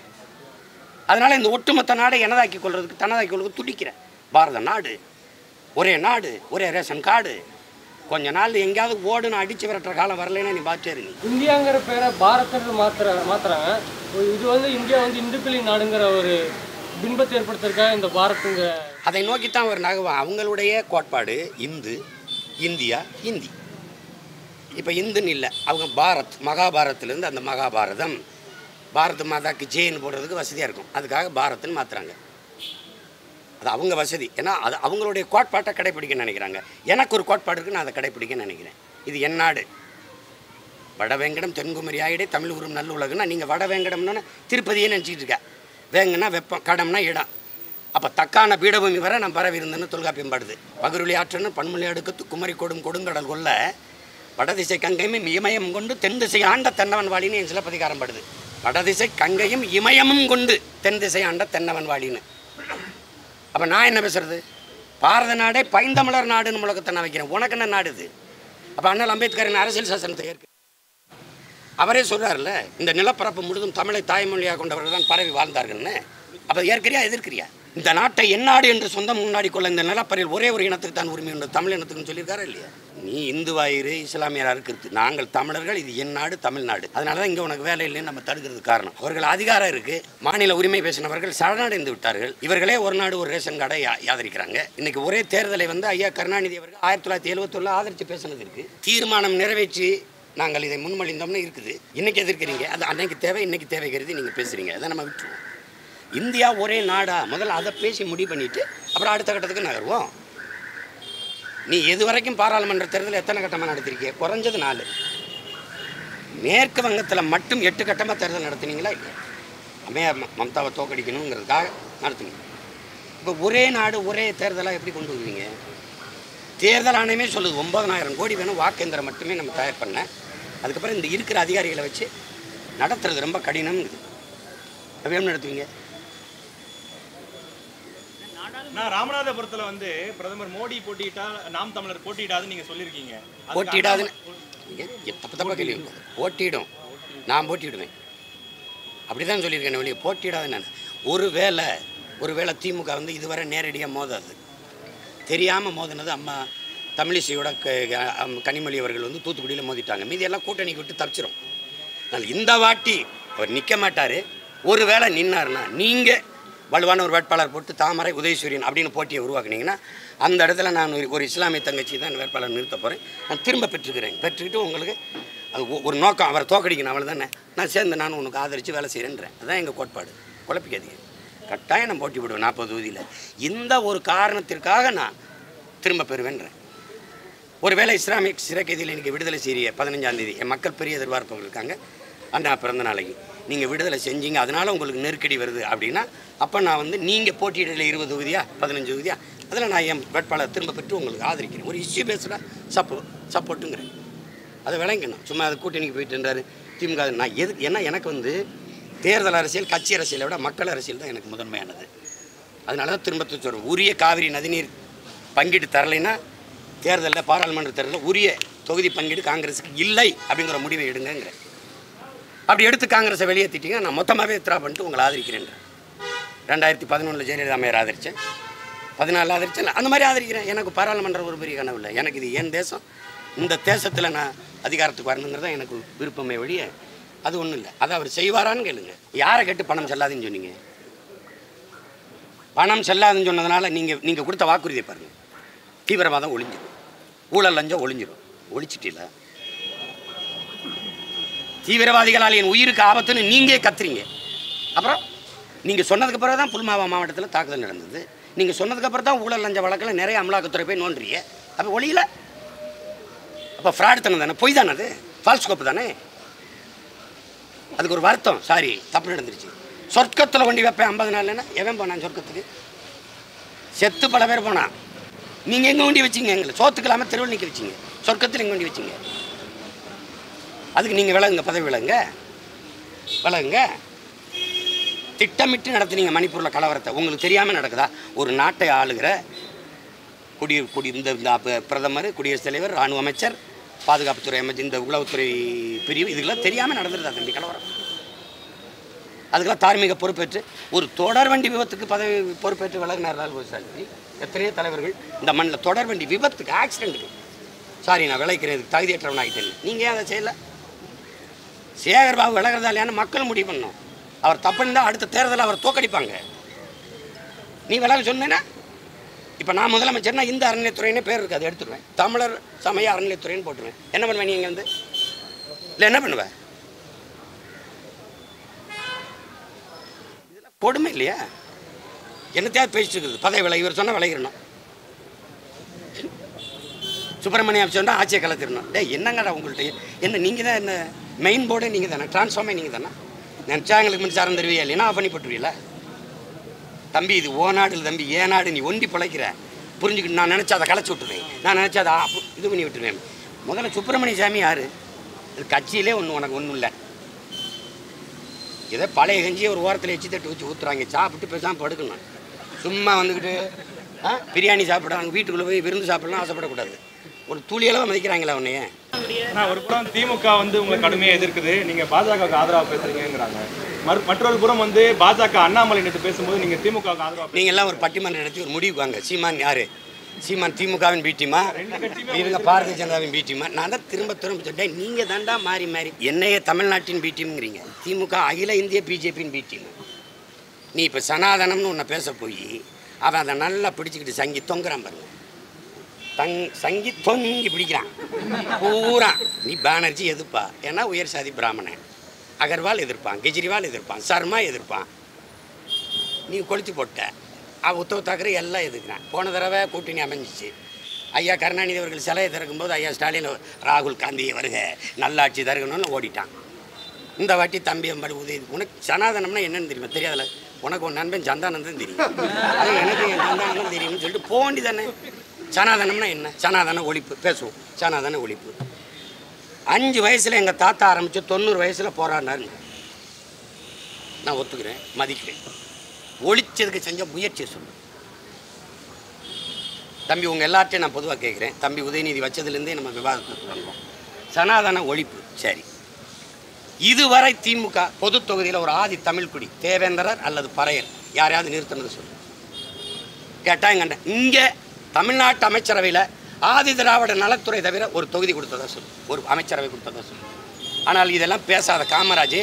அதனால் இந்த ஒட்டுமொத்த நாடை எனதாக்கி கொள்றதுக்கு தனதாக்கி கொள்றதுக்கு துடிக்கிறேன் பாரத நாடு ஒரே நாடு ஒரே ரேஷன் கார்டு கொஞ்ச நாள் எங்கேயாவது ஓடுன்னு அடிச்சு விரட்டுற காலம் வரலைன்னா நீ பார்த்துரு நீ இந்தியாங்கிற பேரை பாரத்னு மாத்துற மாத்துறாங்க இது வந்து இந்தியா வந்து இந்துக்களி நாடுங்கிற ஒரு பின்பத்தை ஏற்படுத்துறதுக்காக இந்த பாரத்துங்கிற அதை நோக்கித்தான் ஒரு நகவம் அவங்களுடைய கோட்பாடு இந்து இந்தியா இந்தி இப்போ இந்துன்னு இல்லை அவங்க பாரத் மகாபாரத்லேருந்து அந்த மகாபாரதம் பாரத மாதாக்கு ஜெயின்னு போடுறதுக்கு வசதியாக இருக்கும் அதுக்காக பாரத்னு மாற்றுறாங்க அது அவங்க வசதி ஏன்னா அது அவங்களுடைய கோட்பாட்டை கடைப்பிடிக்க நினைக்கிறாங்க எனக்கு ஒரு கோட்பாடு இருக்குது நான் அதை கடைப்பிடிக்க நினைக்கிறேன் இது என் நாடு வடவேங்கடம் தென்குமரி ஆயிடே தமிழ் உரும் நல்ல உலகம்னா நீங்கள் வடவேங்கடம்னு திருப்பதியே நினச்சிட்டு இருக்க வேங்கன்னா வெப்பம் கடம்னா இடம் அப்போ தக்கான பீடபூமி வர நான் பரவி இருந்தேன்னு தொல்காப்பியம் பாடுது பகுருளி ஆற்றன்னு பன்மொழி அடுக்கத்து குமரி கொடும் கொடுங்கடல் கொல்ல வடதிசை கங்கையும் இமயம் கொண்டு தென் திசை ஆண்ட தென்னவன் வாழின்னு என் சிலப்பதிகாரம் பாடுது வடதிசை கங்கையும் இமயமும் கொண்டு தென் திசை ஆண்ட தென்னவன் வாழின்னு அப்போ நான் என்ன பேசுறது பாரத நாடே பைந்தமிழர் நாடுன்னு முழக்கத்தை நான் வைக்கிறேன் உனக்கு என்ன நாடு இது அப்போ அண்ணல் அம்பேத்கரின் அரசியல் சாசனத்தை ஏற்க அவரே சொல்றாருல்ல இந்த நிலப்பரப்பு முழுதும் தமிழை தாய்மொழியாக கொண்டவர்கள் தான் பரவி வாழ்ந்தார்கள்னு அப்போ ஏற்கிறியா எதிர்க்கிறியா இந்த நாட்டை எந்நாடு என்று சொந்தம் முன்னாடி கொள்ள இந்த நிலப்பரையில் ஒரே ஒரு இனத்துக்கு தான் உரிமை உண்டு தமிழ் இனத்துக்குன்னு சொல்லியிருக்காரா இல்லையா நீ இந்துவாயிரு இஸ்லாமியராக இருக்கிறது நாங்கள் தமிழர்கள் இது என் நாடு தமிழ்நாடு அதனால தான் இங்கே உனக்கு வேலை இல்லைன்னு நம்ம தடுக்கிறது காரணம் அவர்கள் அதிகாரம் இருக்கு மாநில உரிமை பேசினவர்கள் சரணடைந்து விட்டார்கள் இவர்களே ஒரு நாடு ஒரு ரேஷன் கார்டை யா- ஆதரிக்கிறாங்க இன்னைக்கு ஒரே தேர்தலை வந்து ஐயா கருணாநிதி அவர்கள் ஆயிரத்தி தொள்ளாயிரத்தி எழுபத்தொன்னு ஆதரித்து பேசினது இருக்கு தீர்மானம் நிறைவேற்றி நாங்கள் இதை முன்மொழிந்தோம்னு இருக்குது இன்னைக்கு எதிர்க்கிறீங்க அது அன்னைக்கு தேவை இன்னைக்கு தேவை கருதி நீங்கள் பேசுறீங்க அதை நம்ம விட்டுருவோம் இந்தியா ஒரே நாடா முதல்ல அதை பேசி முடிவு பண்ணிட்டு அப்புறம் அடுத்த கட்டத்துக்கு நகருவோம் நீ எது வரைக்கும் பாராளுமன்ற தேர்தல் எத்தனை கட்டமாக நடத்திருக்கிய குறைஞ்சது நாலு மேற்கு வங்கத்தில் மட்டும் எட்டு கட்டமாக தேர்தல் நடத்துனீங்களா இல்லையா அம்மையா ம- மம்தாவை தோக்கடிக்கணுங்கிறதுக்காக நடத்துனீங்க இப்போ ஒரே நாடு ஒரே தேர்தலாக எப்படி கொண்டு வருவீங்க தேர்தல் ஆணையமே சொல்லுது ஒன்பதனாயிரம் கோடி வேணும் வாக்கேந்திரம் மட்டுமே நம்ம தயார் பண்ண அதுக்கப்புறம் இந்த இருக்கிற அதிகாரிகளை வச்சு நடத்துறது ரொம்ப கடினம்ங்குது அப்ப எப்படி நடத்துவீங்க நான் ராமநாதபுரத்துல வந்து பிரதமர் மோடி போட்டியிட்டா நாம் தமிழர் போட்டியிடாதுன்னு நீங்க சொல்லியிருக்கீங்க அதுக்கு போட்டியிடாதுன்னு நீங்க தப்பு தப்பாக கேள்வி கேட்காது. போட்டியிடும் நான் போட்டியிடுவேன் அப்படி தான் சொல்லியிருக்கேன் வெளியே போட்டியிடாதுன்னு நான் ஒரு வேளை ஒரு வேளை திமுக வந்து இதுவரை நேரடியாக மோதாது தெரியாமல் மோதினது அம்மா தமிழிசையோட க- க- அம் கனிமொழி அவர்கள் வந்து தூத்துக்குடியில் மோதிட்டாங்க மீதி எல்லாம் கூட்டணிக்கு விட்டு தப்பிச்சிரும் அதனால் இந்த வாட்டி அவர் நிற்க மாட்டார் ஒரு வேளை நின்னாருன்னா நீங்கள் வலுவான ஒரு வேட்பாளர் போட்டு தாமரை உதயசூரியன் அப்படின்னு போட்டியை உருவாக்குனீங்கன்னா அந்த இடத்துல நான் ஒரு- ஒரு இஸ்லாமிய தங்கச்சி தான் வேட்பாளர் நிறுத்த போகிறேன் நான் திரும்ப பெற்றுக்கிறேன் பெற்றுக்கிட்டு உங்களுக்கு அது ஒ- ஒரு நோக்கம் அவரை தோக்கடிக்கணும் அவள் தானே நான் சேர்ந்து நான் உனக்கு ஆதரித்து வேலை செய்கிறேன்றேன் அதுதான் எங்கள் கோட்பாடு குழப்பிக்காதீங்க கட்டாயம் நான் போட்டி விடுவேன் நாற்பது தொகுதியில் இந்த ஒரு காரணத்திற்காக நான் திரும்ப பெறுவேன்றேன் ஒருவேளை இஸ்லாமிக் சிறைக்கைதியில் எனக்கு விடுதலை செய்ய பதினஞ்சாம் தேதி என் மக்கள் பெரிய எதிர்பார்ப்பவர்கள் இருக்காங்க அண்ணா பிறந்த நாளைக்கு நீங்கள் விடுதலை செஞ்சீங்க அதனால உங்களுக்கு நெருக்கடி வருது அப்படின்னா அப்போ நான் வந்து நீங்கள் போட்டியிடல இருபது தொகுதியா பதினஞ்சு தொகுதியா அதில் நான் என் வேட்பாளர் திரும்ப பெற்று உங்களுக்கு ஆதரிக்கிறேன் ஒரு இஷ்யூ பேசுகிறா சப்போ சப்போர்ட்டுங்கிறேன் அதை விளங்கணும் சும்மா அது கூட்டணிக்கு போயிட்டுன்றாரு திமுக அது நான் எது ஏன்னா எனக்கு வந்து தேர்தல் அரசியல் கட்சி அரசியலை விட மக்கள் அரசியல் தான் எனக்கு முதன்மையானது அதனால தான் திரும்ப திரும்ப சொல்கிறேன் உரிய காவிரி நதிநீர் பங்கீடு தரலைன்னா தேர்தலில் பாராளுமன்ற தேர்தலில் உரிய தொகுதி பங்கீடு காங்கிரஸுக்கு இல்லை அப்படிங்கிற முடிவை எடுங்கங்கிறேன் அப்படி எடுத்து காங்கிரஸை வெளியேற்றிட்டீங்கன்னா நான் மொத்தமாகவே வித்ரா பண்ணிட்டு உங்களை ஆதரிக்கிறேன் ரெண்டாயிரத்தி பதினொன்றில் ஜெயலலிதா அம்மையார் ஆதரித்தேன் பதினாலு ஆதரிச்சேன் அந்த மாதிரி ஆதரிக்கிறேன் எனக்கு பாராளுமன்றம் ஒரு பெரிய கனவு இல்லை எனக்கு இது என் தேசம் இந்த தேசத்தில் நான் அதிகாரத்துக்கு வரணுங்கிறது தான் எனக்கு விருப்பமே ஒழிய அது ஒன்றும் இல்லை அதை அவர் செய்வாரான்னு கேளுங்க யாரை கேட்டு பணம் செல்லாதுன்னு சொன்னீங்க பணம் செல்லாதுன்னு சொன்னதுனால நீங்கள் நீங்கள் கொடுத்த வாக்குறுதியை பாருங்க தீவிரவாதம் ஒளிஞ்சிடும் ஊழல் லஞ்சம் ஒளிஞ்சிடும் ஒழிச்சிட்டில்ல தீவிரவாதிகளால் என் உயிருக்கு ஆபத்துன்னு நீங்கள் கத்துறீங்க அப்புறம் நீங்கள் சொன்னதுக்கு பிறகு தான் புல்மாவா மாவட்டத்தில் தாக்குதல் நடந்தது நீங்கள் சொன்னதுக்கு அப்புறம் தான் ஊழல் லஞ்ச வழக்கில் நிறைய அமலாக்கத்துறை போய் நோண்டுறீங்க அப்போ ஒளியில அப்போ ஃப்ராட் தானே தானே பொய் தானே அது ஃபால்ஸ் கோப்பு தானே அதுக்கு ஒரு வருத்தம் சாரி தப்பு நடந்துருச்சு சொர்க்கத்தில் கொண்டு வைப்பேன் ஐம்பது நாள்னா எவன் போனான் சொர்க்கத்துக்கு செத்து பல பேர் போனான் நீங்கள் எங்கே கொண்டு வச்சீங்க எங்களை சோத்துக்கு இல்லாமல் தெருவில் நிற்க வச்சீங்க சொர்க்கத்தில் எங்கே கொண்டு வச்சீங்க அதுக்கு நீங்கள் விலகுங்க பதவி விலகுங்க விலகுங்க திட்டமிட்டு நடத்துனீங்க மணிப்பூரில் கலவரத்தை உங்களுக்கு தெரியாமல் நடக்குதா ஒரு நாட்டை ஆளுகிற குடி குடி இந்த இந்த அப்ப பிரதமர் குடியரசுத் தலைவர் ராணுவ அமைச்சர் பாதுகாப்புத்துறை அமைச்சர் இந்த உளவுத்துறை பிரிவு இதுக்கெல்லாம் தெரியாமல் நடந்துருதா தம்பி கலவரம் அதுக்கெல்லாம் தார்மீக பொறுப்பேற்று ஒரு தொடர் வண்டி விபத்துக்கு பதவி பொறுப்பேற்று விலகினார் லால் கோசாமி எத்தனையோ தலைவர்கள் இந்த மண்ணில் தொடர் வண்டி விபத்துக்கு ஆக்சிடென்ட்டுக்கு சாரி நான் விளைக்கிறேன் இதுக்கு தகுதியற்றவன் ஆகிட்டேன் நீங்கள் ஏன் அதை செய்யலை சேகர் பாபு விலகிறதா இல்லையான்னு மக்கள் முடிவு பண்ணணும் அவர் தப்புன்னு அடுத்த தேர்தலில் அவர் தோக்கடிப்பாங்க நீ விலக சொன்னேன்னா இப்போ நான் முதலமைச்சர்னா இந்த அறநிலையத்துறையினே பேர் இருக்கு அதை எடுத்துருவேன் தமிழர் சமய அறநிலையத்துறைன்னு போட்டுருவேன் என்ன பண்ணுவேன் நீ இங்கே வந்து இல்லை என்ன பண்ணுவேன் இதெல்லாம் கொடுமை இல்லையா என்னத்தையாவது பேசிட்டு இருக்குது பதவி விலை இவர் சொன்னால் விளையிடணும் சுப்பிரமணியம் சொன்னால் ஆட்சியை கலத்திடணும் டேய் என்னங்கடா உங்கள்கிட்ட என்ன நீங்கள் தான் என்ன மெயின் போர்டே நீங்கள் தானே டிரான்ஸ்ஃபார்மே நீங்கள் தானே நினச்சா எங்களுக்கு மின்சாரம் தருவியா இல்லைன்னா பண்ணி போட்டுருவீல தம்பி இது ஓ நாடு இல்லை தம்பி ஏ நாடு நீ ஒண்டி பிழைக்கிற புரிஞ்சுக்கிட்டு நான் நினச்சா அதை களைச்சி விட்டுருவேன் நான் நினச்சா அதை ஆ- இது பண்ணி விட்டுருவேன் முதல்ல சுப்பிரமணிய சாமி யார் இது கட்சியிலே ஒன்று உனக்கு ஒன்றும் இல்லை ஏதோ பழைய கஞ்சியை ஒரு ஓரத்தில் எச்சி தட்டு வச்சு ஊற்றுறாங்க சாப்பிட்டு பேசாமல் படுக்கணும் சும்மா வந்துக்கிட்டு ஆ பிரியாணி சாப்பிட்றாங்க வீட்டுக்குள்ளே போய் விருந்து சாப்பிடலாம் ஆசைப்படக்கூடாது ஒரு துளியளவு மதிக்கிறாங்களா உன்னைய நான் ஒரு புறம் திமுக வந்து உங்களை கடுமையாக எதிர்க்குது நீங்க பாஜகவுக்கு ஆதரவா பேசுறீங்கங்கிறாங்க மறு மற்றொரு புறம் வந்து பாஜக அண்ணாமலை நேற்று பேசும்போது நீங்க திமுகவுக்கு ஆதரவா நீங்க எல்லாம் ஒரு பட்டிமன்றம் நடத்தி ஒரு முடிவுக்கு வாங்க சீமான் யாரு சீமான் திமுகவின் பி டீமா இவங்க பாரதிய ஜனதாவின் பி டீமா நான் தான் திரும்ப திரும்ப சொல்லிட்டேன் நீங்க தாண்டா மாறி மாறி என்னைய தமிழ்நாட்டின் பி டீம்ங்கிறீங்க திமுக அகில இந்திய பிஜேபியின் பி டீம் நீ இப்போ சனாதனம்னு உன்னை பேச போய் அவன் அதை நல்லா பிடிச்சிக்கிட்டு சங்கி தொங்குறான் பாருங்க தங் சங்கி தொங்கி பிடிக்கிறான் பூரா நீ பானர்ஜி எதிர்ப்பா ஏன்னா உயர் சாதி பிராமணன் அகர்வால் எதிர்ப்பான் கெஜ்ரிவால் எதிர்ப்பான் சர்மா எதிர்ப்பான் நீ கொளுத்தி போட்ட அவ உத்தவ் தாக்கரே எல்லாம் எதுக்குறான் போன தடவை கூட்டணி அமைஞ்சிச்சு ஐயா கருணாநிதி அவர்கள் சிலையை திறக்கும்போது ஐயா ஸ்டாலின் ராகுல் காந்தியை வருக நல்லாட்சி தருகணும்னு ஓடிட்டான் இந்த வாட்டி தம்பி அம்பாடி உதவி உனக்கு சனாதனம்னா என்னன்னு தெரியுமா தெரியாதுல உனக்கு உன் நண்பன் சந்தானந்தன் தெரியும் அது எனக்கு என் சந்தானந்தம் தெரியும்னு சொல்லிட்டு போக வேண்டியதானே சனாதனம்னா என்ன சனாதன ஒழிப்பு பேசுவோம் சனாதன ஒழிப்பு அஞ்சு வயசில் எங்கள் தாத்தா ஆரம்பித்து தொண்ணூறு வயசில் போராடினாருங்க நான் ஒத்துக்கிறேன் மதிக்கிறேன் ஒழிச்சதுக்கு செஞ்ச முயற்சியை சொல்லு தம்பி உங்கள் எல்லார்ட்டையும் நான் பொதுவாக கேட்குறேன் தம்பி உதயநிதி வச்சதுலேருந்தே நம்ம விவாதத்துக்கு வந்தோம் சனாதன ஒழிப்பு சரி இதுவரை திமுக பொது தொகுதியில் ஒரு ஆதி தமிழ்குடி தேவேந்திரர் அல்லது பறையர் யாரையாவது நிறுத்தினது சொல்லு கேட்டா எங்க இங்கே தமிழ்நாட்டு அமைச்சரவையில் ஆதி திராவிட நலத்துறை தவிர ஒரு தொகுதி கொடுத்ததா சொல்லு ஒரு அமைச்சரவை கொடுத்ததா சொல்லு ஆனால் இதெல்லாம் பேசாத காமராஜ்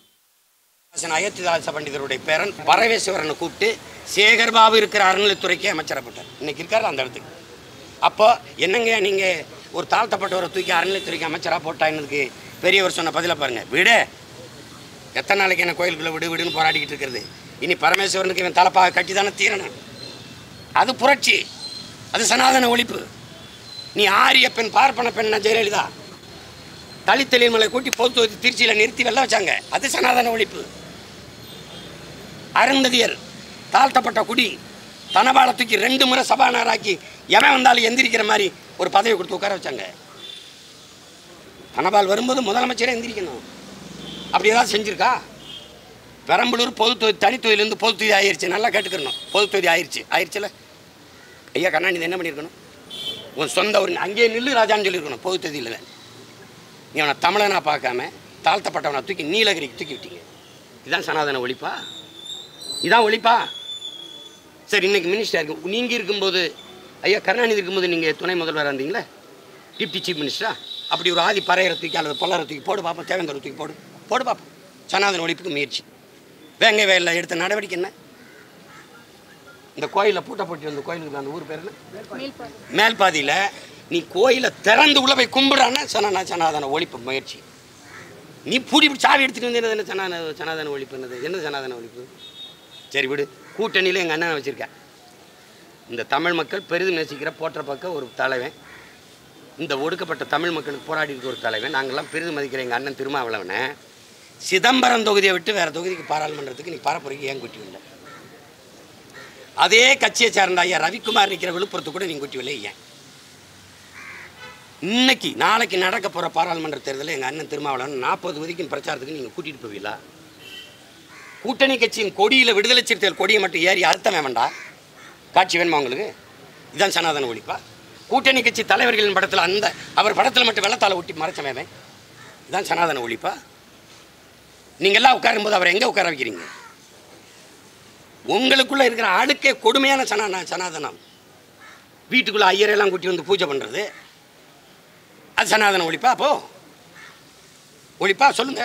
அயோத்திதாச பண்டிதருடைய பேரன் பரவேஸ்வரனை கூப்பிட்டு சேகர் பாபு இருக்கிற அறநிலைத்துறைக்கு அமைச்சரப்பட்டார் இன்னைக்கு இருக்காரு அந்த இடத்துக்கு அப்போ என்னங்க நீங்கள் ஒரு தாழ்த்தப்பட்டவரை தூக்கி அறநிலைத்துறைக்கு அமைச்சராக போட்டாயினதுக்கு பெரியவர் சொன்ன பதிலை பாருங்க விடு எத்தனை நாளைக்கு என்ன கோயிலுக்குள்ளே விடு விடுன்னு போராடிக்கிட்டு இருக்கிறது இனி பரமேஸ்வரனுக்கு இவன் தலைப்பாக கட்டி தானே தீரணும் அது புரட்சி அது சனாதன ஒழிப்பு நீ ஆரிய பெண் பார்ப்பன பெண் ஜெயலலிதா தலித் தெளிமலை கூட்டி பொது தொகுதி திருச்சியில் நிறுத்தி வெள்ள வச்சாங்க அது சனாதன ஒழிப்பு அருந்ததியர் தாழ்த்தப்பட்ட குடி தனபால தூக்கி ரெண்டு முறை சபாநாயகராக்கி எவன் வந்தாலும் எந்திரிக்கிற மாதிரி ஒரு பதவி கொடுத்து உட்கார வச்சாங்க தனபால் வரும்போது முதலமைச்சரே எந்திரிக்கணும் அப்படி ஏதாவது செஞ்சிருக்கா பெரம்பலூர் பொது தொகுதி தனித்தொகுதியிலேருந்து பொது தொகுதி ஆயிருச்சு நல்லா கேட்டுக்கிறணும் பொது தொகுதி ஆயிருச்சு ஆயிருச்சுல ஐயா கண்ணாடி என்ன பண்ணியிருக்கணும் உன் சொந்த ஒரு அங்கேயே நில்லு ராஜான்னு சொல்லியிருக்கணும் பொது தொகுதியில் நீ அவனை தமிழனா பார்க்காம தாழ்த்தப்பட்டவனை தூக்கி நீலகிரிக்கு தூக்கி விட்டீங்க இதான் சனாதன ஒழிப்பா இதான் ஒழிப்பா சரி இன்னைக்கு மினிஸ்டர் இருக்கு நீங்கள் இருக்கும்போது ஐயா கருணாநிதி இருக்கும்போது நீங்கள் துணை முதல்வராக இருந்தீங்களே டிப்டி சீஃப் மினிஸ்டரா அப்படி ஒரு ஆதி பறையரை தூக்கி அல்லது பொல்லரை தூக்கி போடு பார்ப்போம் தேவேந்தரை தூக்கி போடு போடு பார்ப்போம் சனாதன ஒழிப்புக்கு முயற்சி வேங்க வேலையில் எடுத்த நடவடிக்கை என்ன இந்த கோயிலில் பூட்டை போட்டி வந்த கோயிலுக்கு அந்த ஊர் பேர் என்ன மேல்பாதியில் நீ கோயிலை திறந்து உள்ள போய் கும்பிடான்னா சனா சனாதன ஒழிப்பு முயற்சி நீ பூடி இப்படி சாவி எடுத்துட்டு வந்து என்ன சனாதன சனாதன ஒழிப்பு என்னது என்ன சனாதன ஒழிப்பு சரி விடு கூட்டணியில் எங்கள் அண்ணனை வச்சுருக்கேன் இந்த தமிழ் மக்கள் பெரிதும் நேசிக்கிற போற்ற பக்க ஒரு தலைவன் இந்த ஒடுக்கப்பட்ட தமிழ் மக்களுக்கு போராடி இருக்க ஒரு தலைவன் நாங்கள்லாம் பெரிதும் மதிக்கிற எங்கள் அண்ணன் திருமாவளவனை சிதம்பரம் தொகுதியை விட்டு வேறு தொகுதிக்கு பாராளுமன்றத்துக்கு நீ பரப்புரைக்கு ஏன் குட்டி இல்லை அதே கட்சியை சார்ந்த ஐயா ரவிக்குமார் நிற்கிற விழுப்புரத்து கூட நீங்கள் குட்டி இல்லை ஏன் இன்னைக்கு நாளைக்கு நடக்க போகிற பாராளுமன்ற தேர்தலில் எங்கள் அண்ணன் திருமாவளவன் நாற்பது தொகுதிக்கும் பிரச்சாரத்துக்கு நீங்கள் கூட்டிகிட்டு போவீங்களா கூட்டணி கட்சியின் கொடியில் விடுதலை சிறுத்தைகள் கொடியை மட்டும் ஏறி அர்த்தம் வேண்டாம் காட்சி வேணுமா உங்களுக்கு இதுதான் சனாதன ஒழிப்பா கூட்டணி கட்சி தலைவர்களின் படத்தில் அந்த அவர் படத்தில் மட்டும் வெள்ளத்தால் ஒட்டி மறைச்சவேன் இதுதான் சனாதன ஒழிப்பா நீங்கள்லாம் உட்காரும்போது அவரை எங்கே உட்கார வைக்கிறீங்க உங்களுக்குள்ள இருக்கிற அழுக்கே கொடுமையான சனா சனாதனம் வீட்டுக்குள்ள ஐயரெல்லாம் கூட்டி வந்து பூஜை பண்ணுறது அது சனாதன ஒழிப்பா அப்போ ஒழிப்பா சொல்லுங்க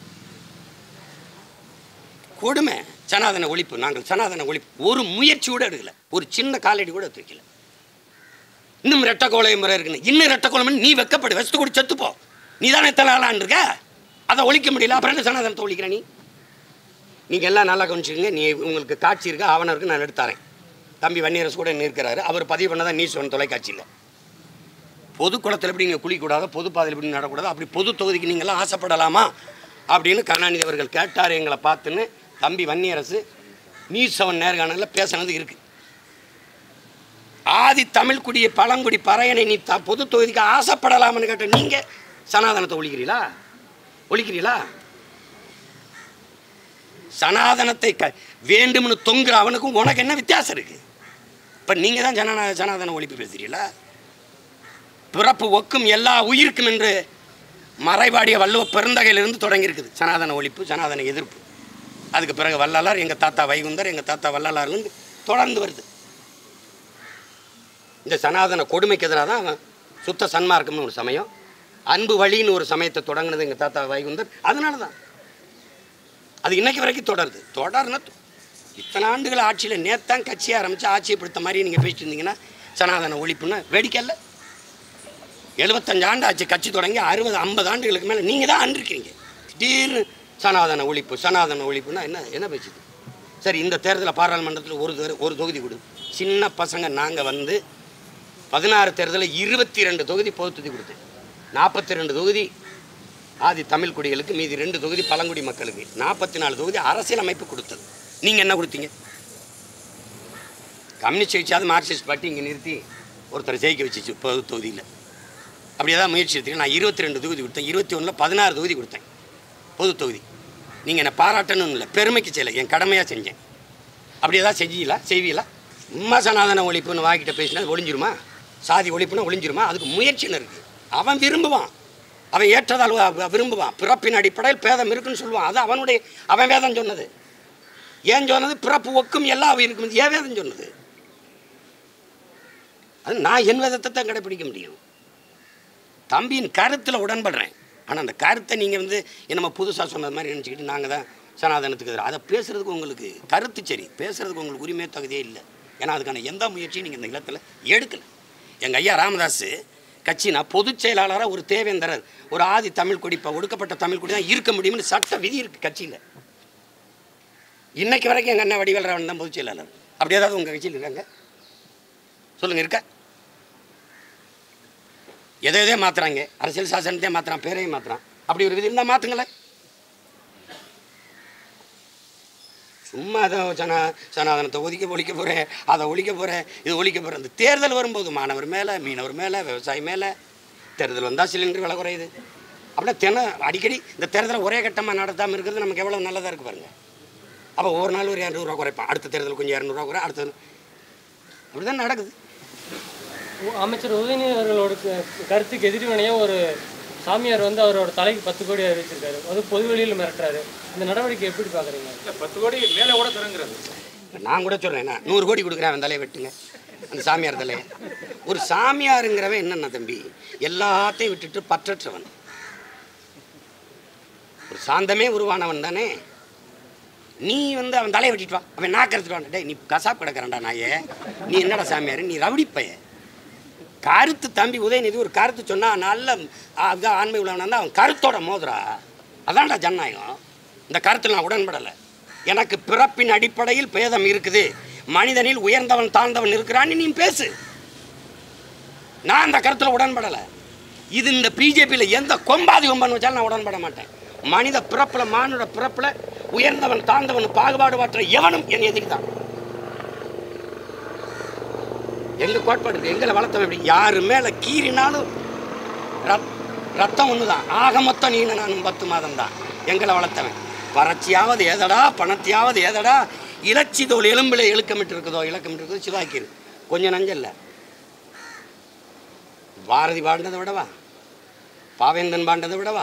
கொடுமை சனாதன ஒழிப்பு நாங்கள் சனாதன ஒழிப்பு ஒரு முயற்சி கூட எடுக்கல ஒரு சின்ன காலடி கூட எடுத்து வைக்கல இன்னும் ரெட்ட கோலை முறை இருக்குன்னு இன்னும் ரெட்ட கோலம் நீ வெக்கப்படு வசத்து கூட செத்துப்போ நீ தானே தலாலான் இருக்க அதை ஒழிக்க முடியல அப்புறம் என்ன சனாதனத்தை ஒழிக்கிற நீ நீங்கள் எல்லாம் நல்லா கவனிச்சுக்கங்க நீ உங்களுக்கு காட்சி இருக்கு ஆவணம் இருக்கு நான் எடுத்தாரேன் தம்பி வன்னியரசு கூட இருக்கிறாரு அவர் பதிவு பண்ணதான் நியூஸ் ஒன் தொலைக்காட்சியில் பொது குளத்தில் எப்படி நீங்கள் குளிக்கூடாது பொது பாதையில் எப்படி நடக்கூடாது அப்படி பொது தொகுதிக்கு நீங்கள்லாம் ஆசைப்படலாமா அப்படின்னு கருணாநிதி அவர்கள் கேட்டார் எங்களை பார்த்துன்னு தம்பி வன்னியரசு நியூஸ் செவன் நேர்காணலில் பேசுனது இருக்கு ஆதி தமிழ்குடிய பழங்குடி பறையனை நீ த பொது தொகுதிக்கு ஆசைப்படலாம்னு கேட்ட நீங்கள் சனாதனத்தை ஒழிக்கிறீங்களா ஒழிக்கிறீங்களா சனாதனத்தை க வேண்டும்னு தொங்குற அவனுக்கும் உனக்கு என்ன வித்தியாசம் இருக்கு இப்போ நீங்கள் தான் ஜன சனாதன ஒழிப்பு பேசுறீங்களா பிறப்பு ஒக்கும் எல்லா உயிருக்கும் என்று மறைவாடிய வள்ளுவ பெருந்தகையிலிருந்து தொடங்கியிருக்குது சனாதன ஒழிப்பு சனாதன எதிர்ப்பு அதுக்கு பிறகு வள்ளலார் எங்கள் தாத்தா வைகுந்தர் எங்கள் தாத்தா வள்ளலார்லேருந்து தொடர்ந்து வருது இந்த சனாதன கொடுமைக்கு எதிராக தான் அவன் சுத்த சன்மார்க்கம்னு ஒரு சமயம் அன்பு வழின்னு ஒரு சமயத்தை தொடங்கினது எங்கள் தாத்தா வைகுந்தர் அதனால தான் அது இன்னைக்கு வரைக்கும் தொடருது தொடர்னா இத்தனை ஆண்டுகள் ஆட்சியில் நேத்தான் கட்சியை ஆரம்பித்து ஆட்சியை பிடித்த மாதிரி நீங்கள் பேசிட்டு இருந்தீங்கன்னா சனாதன ஒழிப்புன்னா வேடிக்கை இல்லை எழுபத்தஞ்சு ஆண்டு ஆச்சு கட்சி தொடங்கி அறுபது ஐம்பது ஆண்டுகளுக்கு மேலே நீங்கள் தான் ஆண்டிருக்கீங்க திடீர்னு சனாதன ஒழிப்பு சனாதன ஒழிப்புனா என்ன என்ன பேச்சுது சரி இந்த தேர்தலில் பாராளுமன்றத்தில் ஒரு தொகுதி- ஒரு தொகுதி கொடு சின்ன பசங்க நாங்கள் வந்து பதினாறு தேர்தலில் இருபத்தி ரெண்டு தொகுதி பொது தொகுதி கொடுத்தேன் நாற்பத்தி ரெண்டு தொகுதி ஆதி தமிழ் குடிகளுக்கு மீதி ரெண்டு தொகுதி பழங்குடி மக்களுக்கு நாற்பத்தி நாலு தொகுதி அரசியலமைப்பு கொடுத்தது நீங்கள் என்ன கொடுத்தீங்க கம்யூனிஸ்ட் கட்சியாவது மார்க்சிஸ்ட் பார்ட்டி இங்கே நிறுத்தி ஒருத்தரை ஜெயிக்க வச்சுச்சு பொது தொகுதியில் அப்படியே தான் முயற்சி எடுத்தீங்க நான் இருபத்தி ரெண்டு தொகுதி கொடுத்தேன் இருபத்தி ஒன்றில் பதினாறு தொகுதி கொடுத்தேன் பொது தொகுதி நீங்கள் என்னை பாராட்டணும்னு இல்லை பெருமைக்கு செய்யலை என் கடமையாக செஞ்சேன் அப்படியே தான் செஞ்சீங்களா செய்வீங்களா உம்மா சனாதன ஒழிப்புன்னு வாக்கிட்ட பேசினா அது ஒளிஞ்சிருமா சாதி ஒழிப்புன்னு ஒளிஞ்சிருமா அதுக்கு முயற்சின்னு இருக்குது அவன் விரும்புவான் அவன் ஏற்றதால் வ- விரும்புவான் பிறப்பின் அடிப்படையில் பேதம் இருக்குன்னு சொல்லுவான் அது அவனுடைய அவன் வேதம் சொன்னது ஏன் சொன்னது பிறப்பு ஒக்கும் எல்லாம் இருக்கும் ஏன் வேதம் சொன்னது அது நான் என் வேதத்தை தான் கடைப்பிடிக்க முடியும் தம்பியின் கருத்தில் உடன்படுறேன் ஆனால் அந்த கருத்தை நீங்கள் வந்து என்னமோ புதுசாக சொன்னது மாதிரி நினச்சிக்கிட்டு நாங்கள் தான் சனாதனத்துக்கு எதிராக அதை பேசுகிறதுக்கு உங்களுக்கு கருத்து சரி பேசுகிறதுக்கு உங்களுக்கு உரிமை தகுதியே இல்லை ஏன்னா அதுக்கான எந்த முயற்சியும் நீங்கள் இந்த இல்லத்தில் எடுக்கலை எங்கள் ஐயா ராமதாஸ் கட்சினா பொதுச் செயலாளராக ஒரு தேவேந்தரர் ஒரு ஆதி தமிழ் கொடி இப்போ ஒடுக்கப்பட்ட தமிழ் கொடி தான் இருக்க முடியும்னு சட்ட விதி இருக்குது கட்சியில் இன்னைக்கு வரைக்கும் எங்கள் அண்ணன் வடிவேல் ராவன் தான் பொதுச் செயலாளர் அப்படி ஏதாவது உங்கள் கட்சியில் இருக்காங்க சொல்லுங்கள் இருக்கா எதை எதே மாத்துறாங்க அரசியல் சாசனத்தையே மாத்துறான் பேரையும் மாத்துறான் அப்படி ஒரு விதி இருந்தால் மாற்றுங்களேன் சும்மா அதை சனா சனாதனத்தை ஒதுக்க ஒழிக்க போகிறேன் அதை ஒழிக்க போகிறேன் இது ஒழிக்க போகிறேன் இந்த தேர்தல் வரும்போது மாணவர் மேலே மீனவர் மேலே விவசாயி மேலே தேர்தல் வந்தால் சிலிண்டர் விலை குறையுது அப்படின்னா தினம் அடிக்கடி இந்த தேர்தலை ஒரே கட்டமாக நடத்தாமல் இருக்கிறது நமக்கு எவ்வளோ நல்லதாக இருக்கு பாருங்க அப்போ ஒவ்வொரு நாள் ஒரு இரநூறுவா குறைப்பான் அடுத்த தேர்தல் கொஞ்சம் இரநூறுவா குறை அடுத்தது அப்படி தான் நடக்குது அமைச்சர் உதயநிதி அவர்களோட க- கருத்துக்கு எதிர்வினையாக ஒரு சாமியார் வந்து அவரோட தலைக்கு பத்து கோடி அறிவிச்சிருக்காரு அது பொது வெளியில் மிரட்டுறாரு இந்த நடவடிக்கை எப்படி பார்க்குறீங்க இல்லை பத்து கோடி மேலே கூட தரங்கிறது இப்ப நான் கூட சொல்கிறேன் என்ன நூறு கோடி கொடுக்குறேன் அவன் தலையை வெட்டுங்க அந்த சாமியார் தலையை ஒரு சாமியாருங்கிறவன் என்னென்ன தம்பி எல்லாத்தையும் விட்டுட்டு பற்றற்றவன் ஒரு சாந்தமே உருவானவன் தானே நீ வந்து அவன் தலையை வெட்டிட்டு வா அவன் நாக்கு எடுத்துட்டு வான் டேய் நீ கசாப் கிடக்கிறண்டா நாயே நீ என்னடா சாமியார் நீ ரவுடிப்பைய கருத்து தம்பி உதயநிதி ஒரு கருத்து சொன்னா நல்ல அதுதான் ஆண்மை உள்ளவனா இருந்தா அவன் கருத்தோட மோதுறா அதான்டா ஜனநாயகம் இந்த கருத்தில் நான் உடன்படலை எனக்கு பிறப்பின் அடிப்படையில் பேதம் இருக்குது மனிதனில் உயர்ந்தவன் தாழ்ந்தவன் இருக்கிறான்னு நீ பேசு நான் அந்த கருத்தில் உடன்படலை இது இந்த பிஜேபியில் எந்த கொம்பாதி கொம்பன் வச்சாலும் நான் உடன்பட மாட்டேன் மனித பிறப்பில் மானுட பிறப்பில் உயர்ந்தவன் தாழ்ந்தவன் பாகுபாடு மாற்ற எவனும் என் எதிரி தான் எங்க கோட்பாடு இருக்கு எங்களை வளர்த்தவன் எப்படி யாரு மேல கீறினாலும் ரத்- ரத்தம் ஒன்று தான் ஆக மொத்தம் நீன நானும் பத்து மாதம் தான் எங்களை வளர்த்தவன் வறட்சியாவது ஏதடா பணத்தையாவது ஏதடா இலச்சி தோல் எலும்பில் இழுக்கமிட்டு இருக்குதோ இலக்கமிட்டு இருக்குதோ சிவாக்கிரு கொஞ்சம் நஞ்சல்ல பாரதி பாண்டதை விடவா பாவேந்தன் பாண்டதை விடவா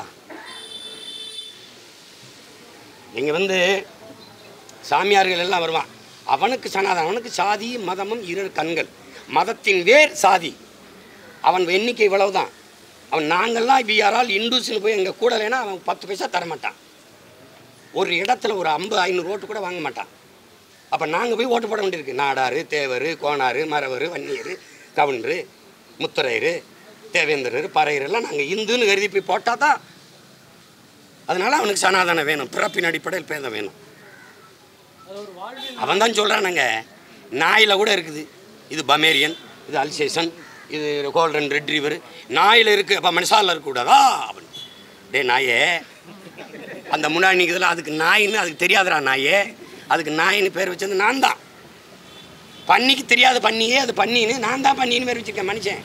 நீங்க வந்து சாமியார்கள் எல்லாம் வருவான் அவனுக்கு சனாதனம் அவனுக்கு சாதி மதமும் இரு கண்கள் மதத்தின் வேர் சாதி அவன் எண்ணிக்கை இவ்வளவுதான் அவன் நாங்கள்லாம் விஆரால் இந்துஸ்னு போய் எங்கள் கூட இல்லைன்னா அவன் பத்து பைசா தர மாட்டான் ஒரு இடத்துல ஒரு ஐம்பது ஐநூறு ஓட்டு கூட வாங்க மாட்டான் அப்போ நாங்கள் போய் ஓட்டு போட வேண்டியிருக்கு நாடார் தேவர் கோனார் மரவர் வன்னியர் கவுண்டரு முத்துரையர் தேவேந்திரர் பறையர் எல்லாம் நாங்கள் இந்துன்னு கருதி போய் போட்டால் தான் அதனால அவனுக்கு சனாதனம் வேணும் பிறப்பின் அடிப்படையில் பேதம் வேணும் அது ஒரு வாழ்வியல் அவன் தான் சொல்கிறானுங்க நாயில் கூட இருக்குது இது பமேரியன் இது அல்சேஷன் இது கோல்டன் ரெட்ரீவர் நாயில் இருக்குது அப்போ மனுஷாலில் இருக்கக்கூடாதா அப்படின்னு டே நாயே அந்த முன்னாடி நிற்கிறதுல அதுக்கு நாயின்னு அதுக்கு தெரியாதுடா நாயே அதுக்கு நாயின்னு பேர் வச்சது நான் தான் பன்னிக்கு தெரியாத பண்ணியே அது பண்ணின்னு நான் தான் பண்ணின்னு பேர் வச்சிருக்கேன் மனுஷன்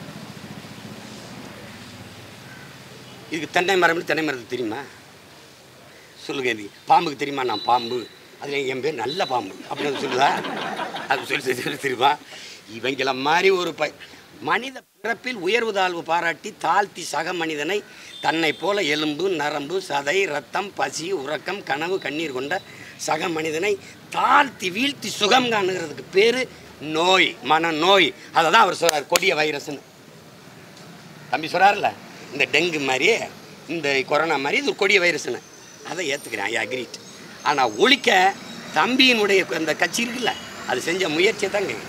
இதுக்கு தென்னை மரம் தென்னை மரத்துக்கு தெரியுமா சொல்லுங்க இது பாம்புக்கு தெரியுமா நான் பாம்பு அதில் என் பேர் நல்ல பாம்பு அப்படின்னு சொல்லுதா அது சொல்லி சொல்லி தெரியுமா இவங்கள மாதிரி ஒரு ப மனித பிறப்பில் உயர்வு தாழ்வு பாராட்டி தாழ்த்தி சக மனிதனை தன்னை போல எலும்பு நரம்பு சதை ரத்தம் பசி உறக்கம் கனவு கண்ணீர் கொண்ட சக மனிதனை தாழ்த்தி வீழ்த்தி சுகம் காணுகிறதுக்கு பேர் நோய் மன நோய் அதை தான் அவர் சொல்றார் கொடிய வைரஸ்னு தம்பி சொல்கிறார்ல இந்த டெங்கு மாதிரியே இந்த கொரோனா மாதிரி இது ஒரு கொடிய வைரஸ்னு அதை ஏற்றுக்கிறேன் ஐ அக்ரிட் ஆனால் ஒழிக்க தம்பியினுடைய அந்த கட்சி இருக்குல்ல அது செஞ்ச முயற்சியை தான் கேட்குறேன்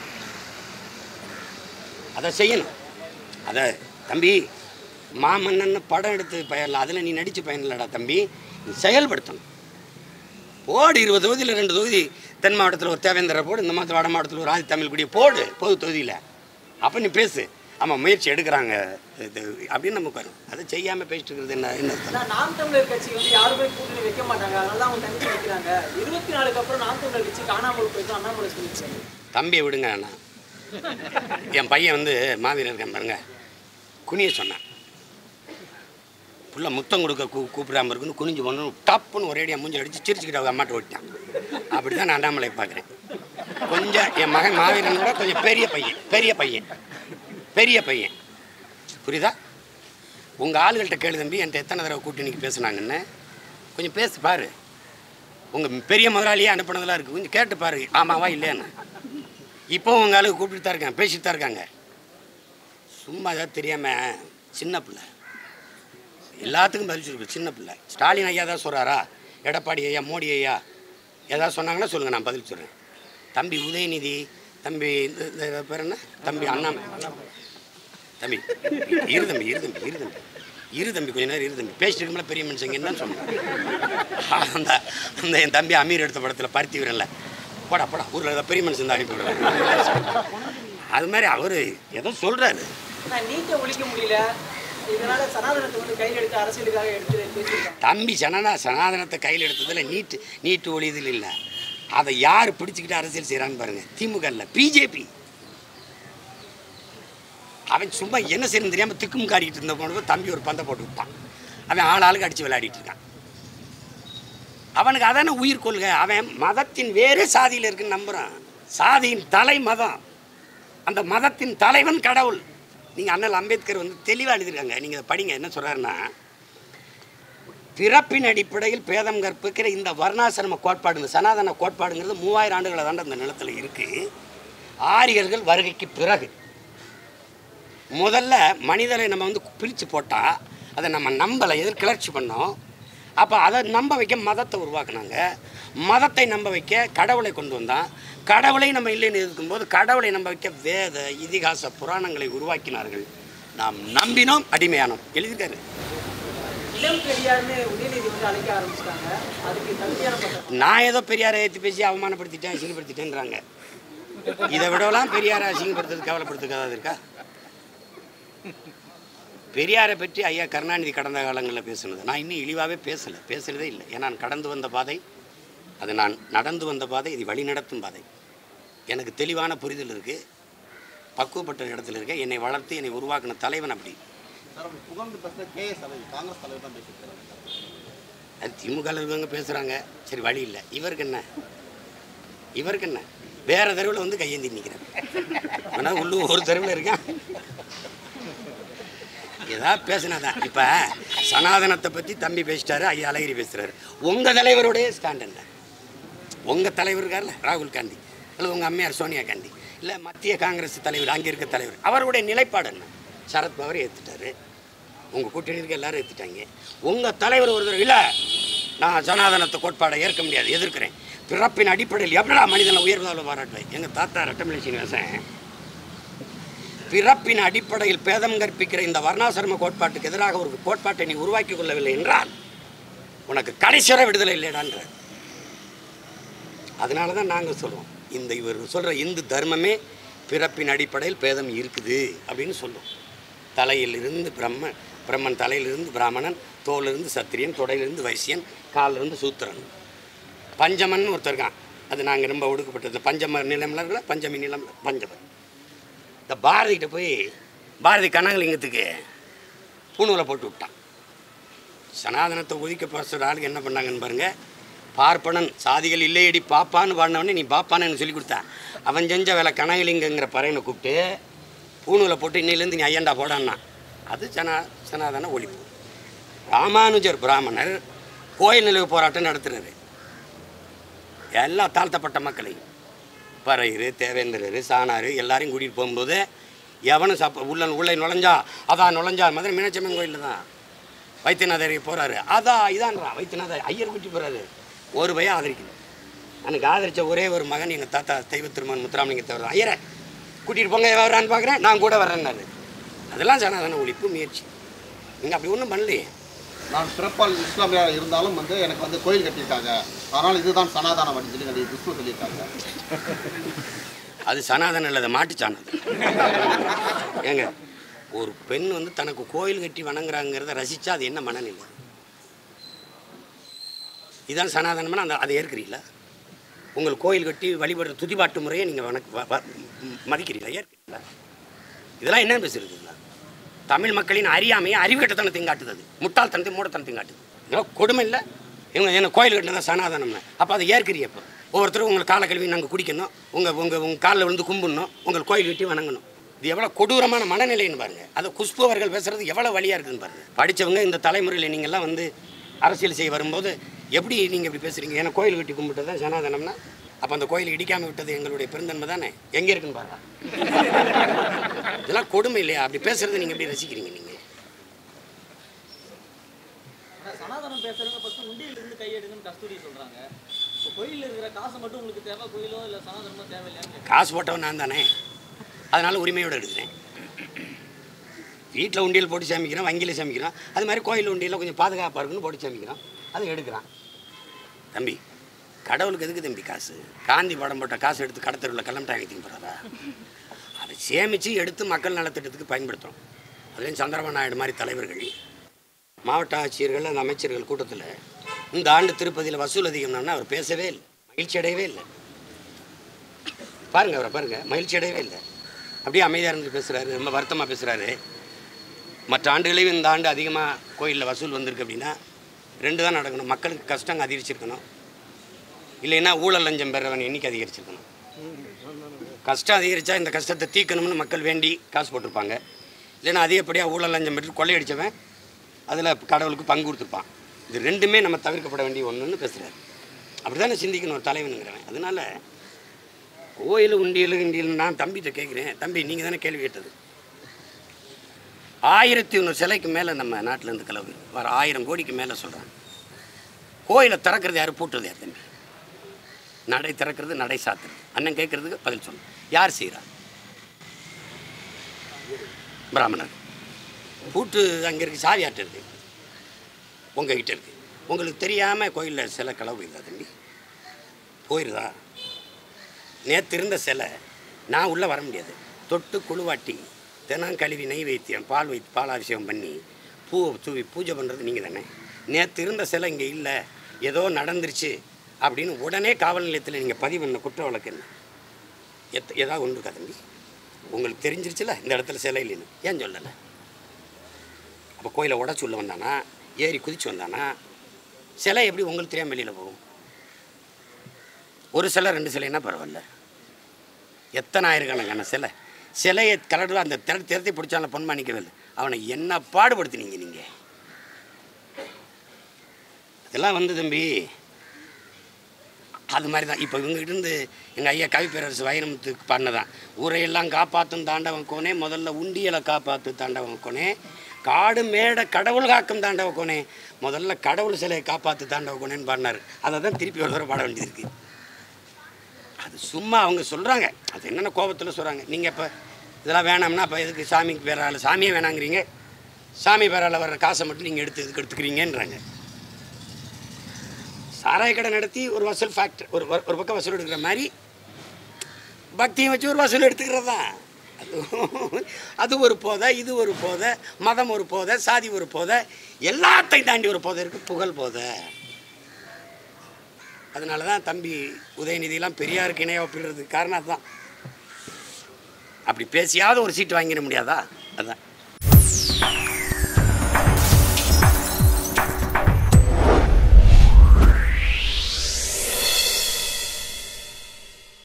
அதை செய்யணும் அதை தம்பி மாமன்னன்னு படம் எடுத்து பயனில்ல அதில் நீ நடித்து பயனில்லடா தம்பி நீ செயல்படுத்தணும் போடு இருபது தொகுதியில் ரெண்டு தொகுதி தென் மாவட்டத்தில் ஒரு தேவேந்திர போடு இந்த மாதத்தில் வட மாவட்டத்தில் ஒரு ஆதி தமிழ் குடியை போடு பொது தொகுதியில் அப்போ நீ பேசு ஆமாம் முயற்சி எடுக்கிறாங்க இது அப்படின்னு நமக்கு வரும் அதை செய்யாமல் பேசிட்டு இருக்கிறது என்ன என்ன அர்த்தம்? அதான் நாம் தமிழர் கட்சி வந்து யாருமே கூட்டணி வைக்க மாட்டாங்க அதனால அவங்க தனிச்சு வைக்கிறாங்க இருபத்தி நாலுக்கு அப்புறம் நாம் தமிழர் கட்சி காணாமல் போயிட்டு அண்ணாமலை சொல்லியிருக்காரு தம்பியை விடுங்க அண்ணா என் பையன் வந்து மாவீரர் இருக்கேன் பாருங்க குனிய சொன்னான் புள்ள முத்தம் கொடுக்க கூ கூப்பிடாம இருக்குன்னு குனிஞ்சு போனு டப்புன்னு ஒரேடியாக மூஞ்சி அடித்து சிரிச்சுக்கிட்டு அவங்க அம்மாட்ட ஓட்டிட்டான் அப்படி தான் நான் அண்ணாமலை பார்க்குறேன் கொஞ்சம் என் மகன் மாவீரன் கூட கொஞ்சம் பெரிய பையன் பெரிய பையன் பெரிய பையன் புரியுதா உங்கள் ஆளுகள்கிட்ட கேளு தம்பி என்கிட்ட எத்தனை தடவை கூட்டி இன்னைக்கு பேசுனாங்கன்னு கொஞ்சம் பேசு பாரு உங்கள் பெரிய முதலாளியே அனுப்புனதெல்லாம் இருக்குது கொஞ்சம் கேட்டு பாரு ஆமாவா இல்லையான்னு இப்போ உங்கள் ஆளுக்கு கூப்பிட்டு தான் இருக்காங்க பேசிட்டு தான் இருக்காங்க சும்மா ஏதாவது தெரியாமல் சின்ன பிள்ளை எல்லாத்துக்கும் பதில் சொல்லு சின்ன பிள்ளை ஸ்டாலின் ஐயா தான் சொல்கிறாரா எடப்பாடி ஐயா மோடி ஐயா ஏதாவது சொன்னாங்கன்னா சொல்லுங்கள் நான் பதில் சொல்கிறேன் தம்பி உதயநிதி தம்பி இந்த இந்த பேர் என்ன தம்பி அண்ணாமலை தம்பி இரு தம்பி இரு தம்பி இரு தம்பி இரு தம்பி கொஞ்ச நேரம் இரு தம்பி பேசிட்டு இருக்கும்போது பெரிய மனுஷங்க என்ன சொன்னேன் அந்த அந்த என் தம்பி அமீர் எடுத்த படத்தில் பருத்தி விரல போடா போடா ஊரில் ஏதோ பெரிய மனுஷன் தான் அனுப்பி விடுறாரு அது மாதிரி அவர் ஏதோ சொல்கிறாரு நான் நீட்டை ஒழிக்க முடியல இதனால சனாதனத்தை வந்து கையில் எடுத்து அரசியலுக்காக எடுத்து பேசியிருக்காங்க தம்பி சனனா சனாதனத்தை கையில் எடுத்ததில் நீட்டு நீட்டு ஒழியதில் இல்லை அதை யார் பிடிச்சிக்கிட்டு அரசியல் செய்கிறான்னு பாருங்க திமுக இல்லை பிஜேபி அவன் சும்மா என்ன செய்யணும் தெரியாமல் திக்கும் காரிக்கிட்டு இருந்த போனது தம்பி ஒரு பந்தை போட்டு விட்டான் அவன் ஆள் ஆளுக்கு அடித்து விளையாடிட்டு இருக்கான் அவனுக்கு அதான உயிர் கொள்கை அவன் மதத்தின் வேறு சாதியில் இருக்குன்னு நம்புகிறான் சாதியின் தலை மதம் அந்த மதத்தின் தலைவன் கடவுள் நீங்கள் அண்ணல் அம்பேத்கர் வந்து தெளிவாக எழுதியிருக்காங்க நீங்கள் படிங்க என்ன சொல்கிறாருன்னா பிறப்பின் அடிப்படையில் பேதம் கற்பிக்கிற இந்த வர்ணாசிரம கோட்பாடு இந்த சனாதன கோட்பாடுங்கிறது மூவாயிரம் ஆண்டுகளை தாண்ட அந்த நிலத்தில் இருக்குது ஆரியர்கள் வருகைக்கு பிறகு முதல்ல மனிதரை நம்ம வந்து பிரித்து போட்டால் அதை நம்ம நம்பலை எதிர் கிளர்ச்சி பண்ணோம் அப்போ அதை நம்ப வைக்க மதத்தை உருவாக்குனாங்க மதத்தை நம்ப வைக்க கடவுளை கொண்டு வந்தான் கடவுளை நம்ம இல்லைன்னு இருக்கும்போது கடவுளை நம்ப வைக்க வேத இதிகாச புராணங்களை உருவாக்கினார்கள் நாம் நம்பினோம் அடிமையானோம் எழுதியிருக்காரு இளம் பெரியார்னு உதயநிதி வந்து அழைக்க ஆரம்பிச்சிட்டாங்க அதுக்கு தகுதியான பட்டம் நான் ஏதோ பெரியாரை ஏற்றி பேசி அவமானப்படுத்திட்டேன் அசிங்கப்படுத்திட்டேன்றாங்க இதை விடலாம் பெரியாரை அசிங்கப்படுத்துறது கவலைப்படுத்துக்காத இருக்கா பெரியாரை பற்றி ஐயா கருணாநிதி கடந்த காலங்களில் பேசுனது நான் இன்னும் இழிவாகவே பேசலை பேசுகிறதே இல்லை ஏன்னா நான் கடந்து வந்த பாதை அது நான் நடந்து வந்த பாதை இது வழிநடத்தும் பாதை எனக்கு தெளிவான புரிதல் இருக்குது பக்குவப்பட்ட இடத்துல இருக்கேன் என்னை வளர்த்து என்னை உருவாக்கின தலைவன் அப்படி சார் அப்படி புகழ்ந்து பேசுகிற கேஎஸ் தலைவர் காங்கிரஸ் தலைவர் தான் பேசியிருக்காரு அது திமுக இருக்கவங்க பேசுகிறாங்க சரி வழி இல்லை இவருக்கு என்ன இவருக்கு என்ன வேற தெருவில் வந்து கையேந்தி நிற்கிறார் ஆனால் உள்ளூர் ஒரு தெருவில் இருக்கான் ஏதாவது பேசினாதான் இப்போ சனாதனத்தை பற்றி தம்பி பேசிட்டாரு ஐயா அழகிரி பேசுகிறாரு உங்கள் தலைவருடைய ஸ்டாண்ட் என்ன உங்கள் தலைவர் இருக்கார்ல ராகுல் காந்தி அல்லது உங்கள் அம்மையார் சோனியா காந்தி இல்லை மத்திய காங்கிரஸ் தலைவர் அங்கே இருக்க தலைவர் அவருடைய நிலைப்பாடு என்ன சரத்பவர் ஏற்றுட்டாரு உங்கள் கூட்டணி இருக்க எல்லாரும் ஏற்றுட்டாங்க உங்கள் தலைவர் ஒருத்தர் இல்லை நான் சனாதனத்தை கோட்பாடை ஏற்க முடியாது எதிர்க்கிறேன் பிறப்பின் அடிப்படையில் எப்படா மனிதனை உயர்வதால் பாராட்டுவேன் எங்கள் தாத்தா ரெட்டமலை சீனிவாசன் பிறப்பின் அடிப்படையில் பேதம் கற்பிக்கிற இந்த வர்ணாசிரம கோட்பாட்டுக்கு எதிராக ஒரு கோட்பாட்டை நீ உருவாக்கி கொள்ளவில்லை என்றால் உனக்கு கடைசி வரை விடுதலை இல்லைடான்ற அதனால தான் நாங்கள் சொல்லுவோம் இந்த இவர் சொல்கிற இந்து தர்மமே பிறப்பின் அடிப்படையில் பேதம் இருக்குது அப்படின்னு சொல்லுவோம் தலையிலிருந்து பிரம்ம பிரம்மன் தலையிலிருந்து பிராமணன் தோலிருந்து சத்திரியன் தொடையிலிருந்து வைசியன் காலிலிருந்து சூத்திரன் பஞ்சமன் ஒருத்தர் இருக்கான் அது நாங்கள் ரொம்ப ஒடுக்கப்பட்டது பஞ்சம நிலம்ல இருக்கல பஞ்சமி நிலம் பஞ்சமன் இந்த பாரதிகிட்ட போய் பாரதி கனகலிங்கத்துக்கு பூணூலை போட்டு விட்டான் சனாதனத்தை ஒதுக்க பேசுகிற ஆளுக்கு என்ன பண்ணாங்கன்னு பாருங்க பார்ப்பனன் சாதிகள் இல்லையடி பாப்பான்னு பாடினவனே நீ பாப்பான்னு எனக்கு சொல்லி கொடுத்தா அவன் செஞ்ச வேலை கனகலிங்கங்கிற பறையனை கூப்பிட்டு பூணூலை போட்டு இன்னிலேருந்து நீ ஐயண்டா போடான்னா அது சனா சனாதன ஒழிப்பு ராமானுஜர் பிராமணர் கோயில் நிலவு போராட்டம் நடத்துறாரு எல்லா தாழ்த்தப்பட்ட மக்களையும் பறையர் தேவேந்திரர் சாணார் எல்லாரையும் கூட்டிகிட்டு போகும்போது எவனும் சாப்ப உள்ள உள்ளே நுழைஞ்சா அதான் நுழைஞ்சா மதுரை மீனாட்சியம்மன் கோயிலில் தான் வைத்தியநாதர் போகிறாரு அதான் இதான்றா வைத்தியநாதர் ஐயர் கூட்டி போகிறாரு ஒரு பையன் ஆதரிக்கணும் எனக்கு ஆதரித்த ஒரே ஒரு மகன் எங்கள் தாத்தா தெய்வ திருமன் முத்துராமலிங்கத்தவர் தான் ஐயரை கூட்டிகிட்டு போங்க வர்றான்னு பார்க்குறேன் நான் கூட வரேன்னாரு அதெல்லாம் சனாதன ஒழிப்பு முயற்சி நீங்கள் அப்படி ஒன்றும் பண்ணலையே நான் பிறப்பால் இஸ்லாமியாக இருந்தாலும் வந்து எனக்கு வந்து கோயில் கட்டியிருக்காங்க அதனால் இதுதான் சனாதானம் அப்படின்னு சொல்லி நிறைய கிறிஸ்துவ சொல்லியிருக்காங்க அது சனாதனம் இல்லை அது மாட்டு சாணம் ஏங்க ஒரு பெண் வந்து தனக்கு கோயில் கட்டி வணங்குறாங்கிறத ரசிச்சா அது என்ன மனநிலை இதான் சனாதனம்னா அந்த அதை ஏற்கிறீங்களா உங்கள் கோயில் கட்டி வழிபடுற துதிபாட்டு முறையை நீங்கள் வணக்க வ- வ- ம், மதிக்கிறீங்களா ஏற்கிறீங்களா இதெல்லாம் என்ன பேசுறது இதெல்லாம் தமிழ் மக்களின் அறியாமையை அறிவுகட்டத்தனத்தையும் காட்டுது முட்டாள்தனத்தையும் மூடத்தனத்தையும் காட்டுது இதெல்லாம் கொடுமை இல்லை இவங்க என்ன கோயில் கட்டினதான் சனாதனம்னு அப்போ அதை ஏற்கிறீ அப்போ ஒவ்வொருத்தரும் உங்கள் காலை கழுவி நாங்கள் குடிக்கணும் உங்கள் உங்கள் உங்கள் காலில் விழுந்து கும்பிடணும் உங்கள் கோயில் கட்டி வணங்கணும் இது எவ்வளோ கொடூரமான மனநிலைன்னு பாருங்க அதை குஷ்பு அவர்கள் பேசுறது எவ்வளோ வழியாக இருக்குதுன்னு பாருங்க படித்தவங்க இந்த தலைமுறையில் நீங்கள்லாம் வந்து அரசியல் செய்ய வரும்போது எப்படி நீங்கள் இப்படி பேசுகிறீங்க ஏன்னா கோயில் கட்டி கும்பிட்டு தான் சனாதனம்னா அப்போ அந்த கோயில் இடிக்காமல் விட்டது எங்களுடைய பெருந்தன்மை தானே எங்கே இருக்குன்னு பாருங்க இதெல்லாம் கொடுமை இல்லையா அப்படி பேசுறது நீங்கள் எப்படி ரசிக்கிறீங்க நீங்கள் ஆனா சனாதனம் பேசுறவங்க ஃபர்ஸ்ட் உண்டியல் இருந்து கையெடுங்கன்னு கஸ்தூரி சொல்றாங்க இப்போ கோயில்ல இருக்கிற காசு மட்டும் உங்களுக்கு தேவை கோயிலோ இல்ல சனாதனமோ தேவையில்லையான்னு கேட்குறேன். காசு போட்டவன் நான் தானே அதனால் உரிமையோடு எடுக்கிறேன் வீட்டில் உண்டியல் போட்டு சாமிக்கிறோம் வங்கியில் சாமிக்கிறோம் அது மாதிரி கோயில் உண்டியலில் கொஞ்சம் பாதுகாப்பாக இருக்குன்னு போட்டு சாமிக்கிறோம் அதை எடுக்கிறான் தம்பி கடவுளுக்கு எதுக்கு தம்பி காசு காந்தி படம் போட்ட காசு எடுத்து கடத்தருவில் கள்ளம்டாங்க தீங்க போகிறதா அதை சேமித்து எடுத்து மக்கள் நலத்திட்டத்துக்கு பயன்படுத்துகிறோம் அதுலேயும் சந்திரபாபு நாயுடு மாதிரி தலைவர்கள் மாவட்ட ஆட்சியர்கள் அந்த அமைச்சர்கள் கூட்டத்தில் இந்த ஆண்டு திருப்பதியில் வசூல் அதிகம்னா அவர் பேசவே இல்லை மகிழ்ச்சி அடையவே இல்லை பாருங்க அவரை பாருங்க மகிழ்ச்சி அடையவே இல்லை அப்படியே அமைதியாக இருந்து பேசுகிறாரு ரொம்ப வருத்தமாக பேசுகிறாரு மற்ற ஆண்டுகளையும் இந்த ஆண்டு அதிகமாக கோயிலில் வசூல் வந்திருக்கு அப்படின்னா ரெண்டு தான் நடக்கணும் மக்களுக்கு கஷ்டம் அதிகரிச்சிருக்கணும் இல்லைன்னா ஊழல் லஞ்சம் பெறவன் எண்ணிக்கை அதிகரிச்சிருக்கணும் கஷ்டம் அதிகரித்தா இந்த கஷ்டத்தை தீர்க்கணும்னு மக்கள் வேண்டி காசு போட்டிருப்பாங்க இல்லைன்னா அதிகப்படியாக ஊழல் லஞ்சம் பெற்று கொள்ளையடிச்சவன் அதில் கடவுளுக்கு பங்கு கொடுத்துருப்பான் இது ரெண்டுமே நம்ம தவிர்க்கப்பட வேண்டிய ஒன்றுன்னு பேசுகிறாரு அப்படி தானே சிந்திக்கணும் ஒரு தலைவனுங்கிறவன் அதனால் கோயில் உண்டியல் உண்டியல் நான் தம்பிகிட்ட கேட்குறேன் தம்பி நீங்கள் தானே கேள்வி கேட்டது ஆயிரத்தி ஒன்று சிலைக்கு மேலே நம்ம நாட்டில் இருந்து கிளவு வர ஆயிரம் கோடிக்கு மேலே சொல்கிறாங்க கோயிலை திறக்கிறது யார் பூட்டுறது யார் தம்பி நடை திறக்கிறது நடை சாத்துறது அண்ணன் கேட்குறதுக்கு பதில் சொல்லு யார் செய்கிறா பிராமணர் பூட்டு அங்கே இருக்கு சாவி ஆட்டு இருக்கு உங்ககிட்ட இருக்கு உங்களுக்கு தெரியாமல் கோயிலில் சிலை களவு போயிருந்தா தம்பி போயிருதா நேற்று இருந்த சிலை நான் உள்ளே வர முடியாது தொட்டு குழுவாட்டி தினம் கழுவி நெய் வைத்தியம் பால் வைத்து பாலாபிஷேகம் பண்ணி பூவை தூவி பூஜை பண்ணுறது நீங்கள் தானே நேற்று இருந்த சிலை இங்கே இல்லை ஏதோ நடந்துருச்சு அப்படின்னு உடனே காவல் நிலையத்தில் நீங்கள் பதிவு பண்ண குற்ற வழக்கு என்ன எத் ஏதாவது ஒன்று இருக்கா தம்பி உங்களுக்கு தெரிஞ்சிருச்சுல இந்த இடத்துல சிலை இல்லைன்னு ஏன் சொல்லலை அப்போ கோயிலை உடச்சு உள்ள வந்தானா ஏறி குதிச்சு வந்தானா சிலை எப்படி உங்களுக்கு தெரியாமல் வெளியில் போகும் ஒரு சிலை ரெண்டு சிலைன்னா பரவாயில்ல எத்தனை ஆயிரக்கணக்கான சிலை சிலையை கலடல அந்த திற திறத்தை பிடிச்சான பொன்மாணிக்கவே இல்லை அவனை என்ன பாடுபடுத்தினீங்க நீங்கள் இதெல்லாம் வந்து தம்பி அது மாதிரி தான் இப்போ இவங்ககிட்ட இருந்து எங்கள் ஐயா கவிப்பேரரசு வைரமுத்துக்கு பாடினதான் ஊரையெல்லாம் காப்பாற்றும் தாண்டவன் கோனே முதல்ல உண்டியலை காப்பாற்று தாண்டவன் கோனே காடு மேடை கடவுள் காக்கும் தாண்டவ கோனே முதல்ல கடவுள் சிலையை காப்பாற்று தாண்டவ கோனேன்னு பாடினார் அதை தான் திருப்பி ஒரு தடவை பாட வேண்டியது இருக்குது அது சும்மா அவங்க சொல்கிறாங்க அது என்னென்ன கோபத்தில் சொல்கிறாங்க நீங்கள் இப்போ இதெல்லாம் வேணாம்னா அப்போ எதுக்கு சாமிக்கு பேரால் சாமியே வேணாங்கிறீங்க சாமி பேரால் வர்ற காசை மட்டும் நீங்கள் எடுத்து எதுக்கு எடுத்துக்கிறீங்கன்றாங்க சாராய கடை நடத்தி ஒரு வசூல் ஃபேக்டர் ஒரு ஒரு பக்கம் வசூல் எடுக்கிற மாதிரி பக்தியும் வச்சு ஒரு வசூல் எடுத்துக்கிறது தான் அது அது ஒரு போதை இது ஒரு போதை மதம் ஒரு போதை சாதி ஒரு போதை எல்லாத்தையும் தாண்டி ஒரு போதை இருக்குது புகழ் போதை அதனால தான் தம்பி உதயநிதியெல்லாம் பெரியாருக்கு இணையாக ஒப்பிடுறதுக்கு காரணம் அதுதான் அப்படி பேசியாவது ஒரு சீட்டு வாங்கிட முடியாதா அதுதான்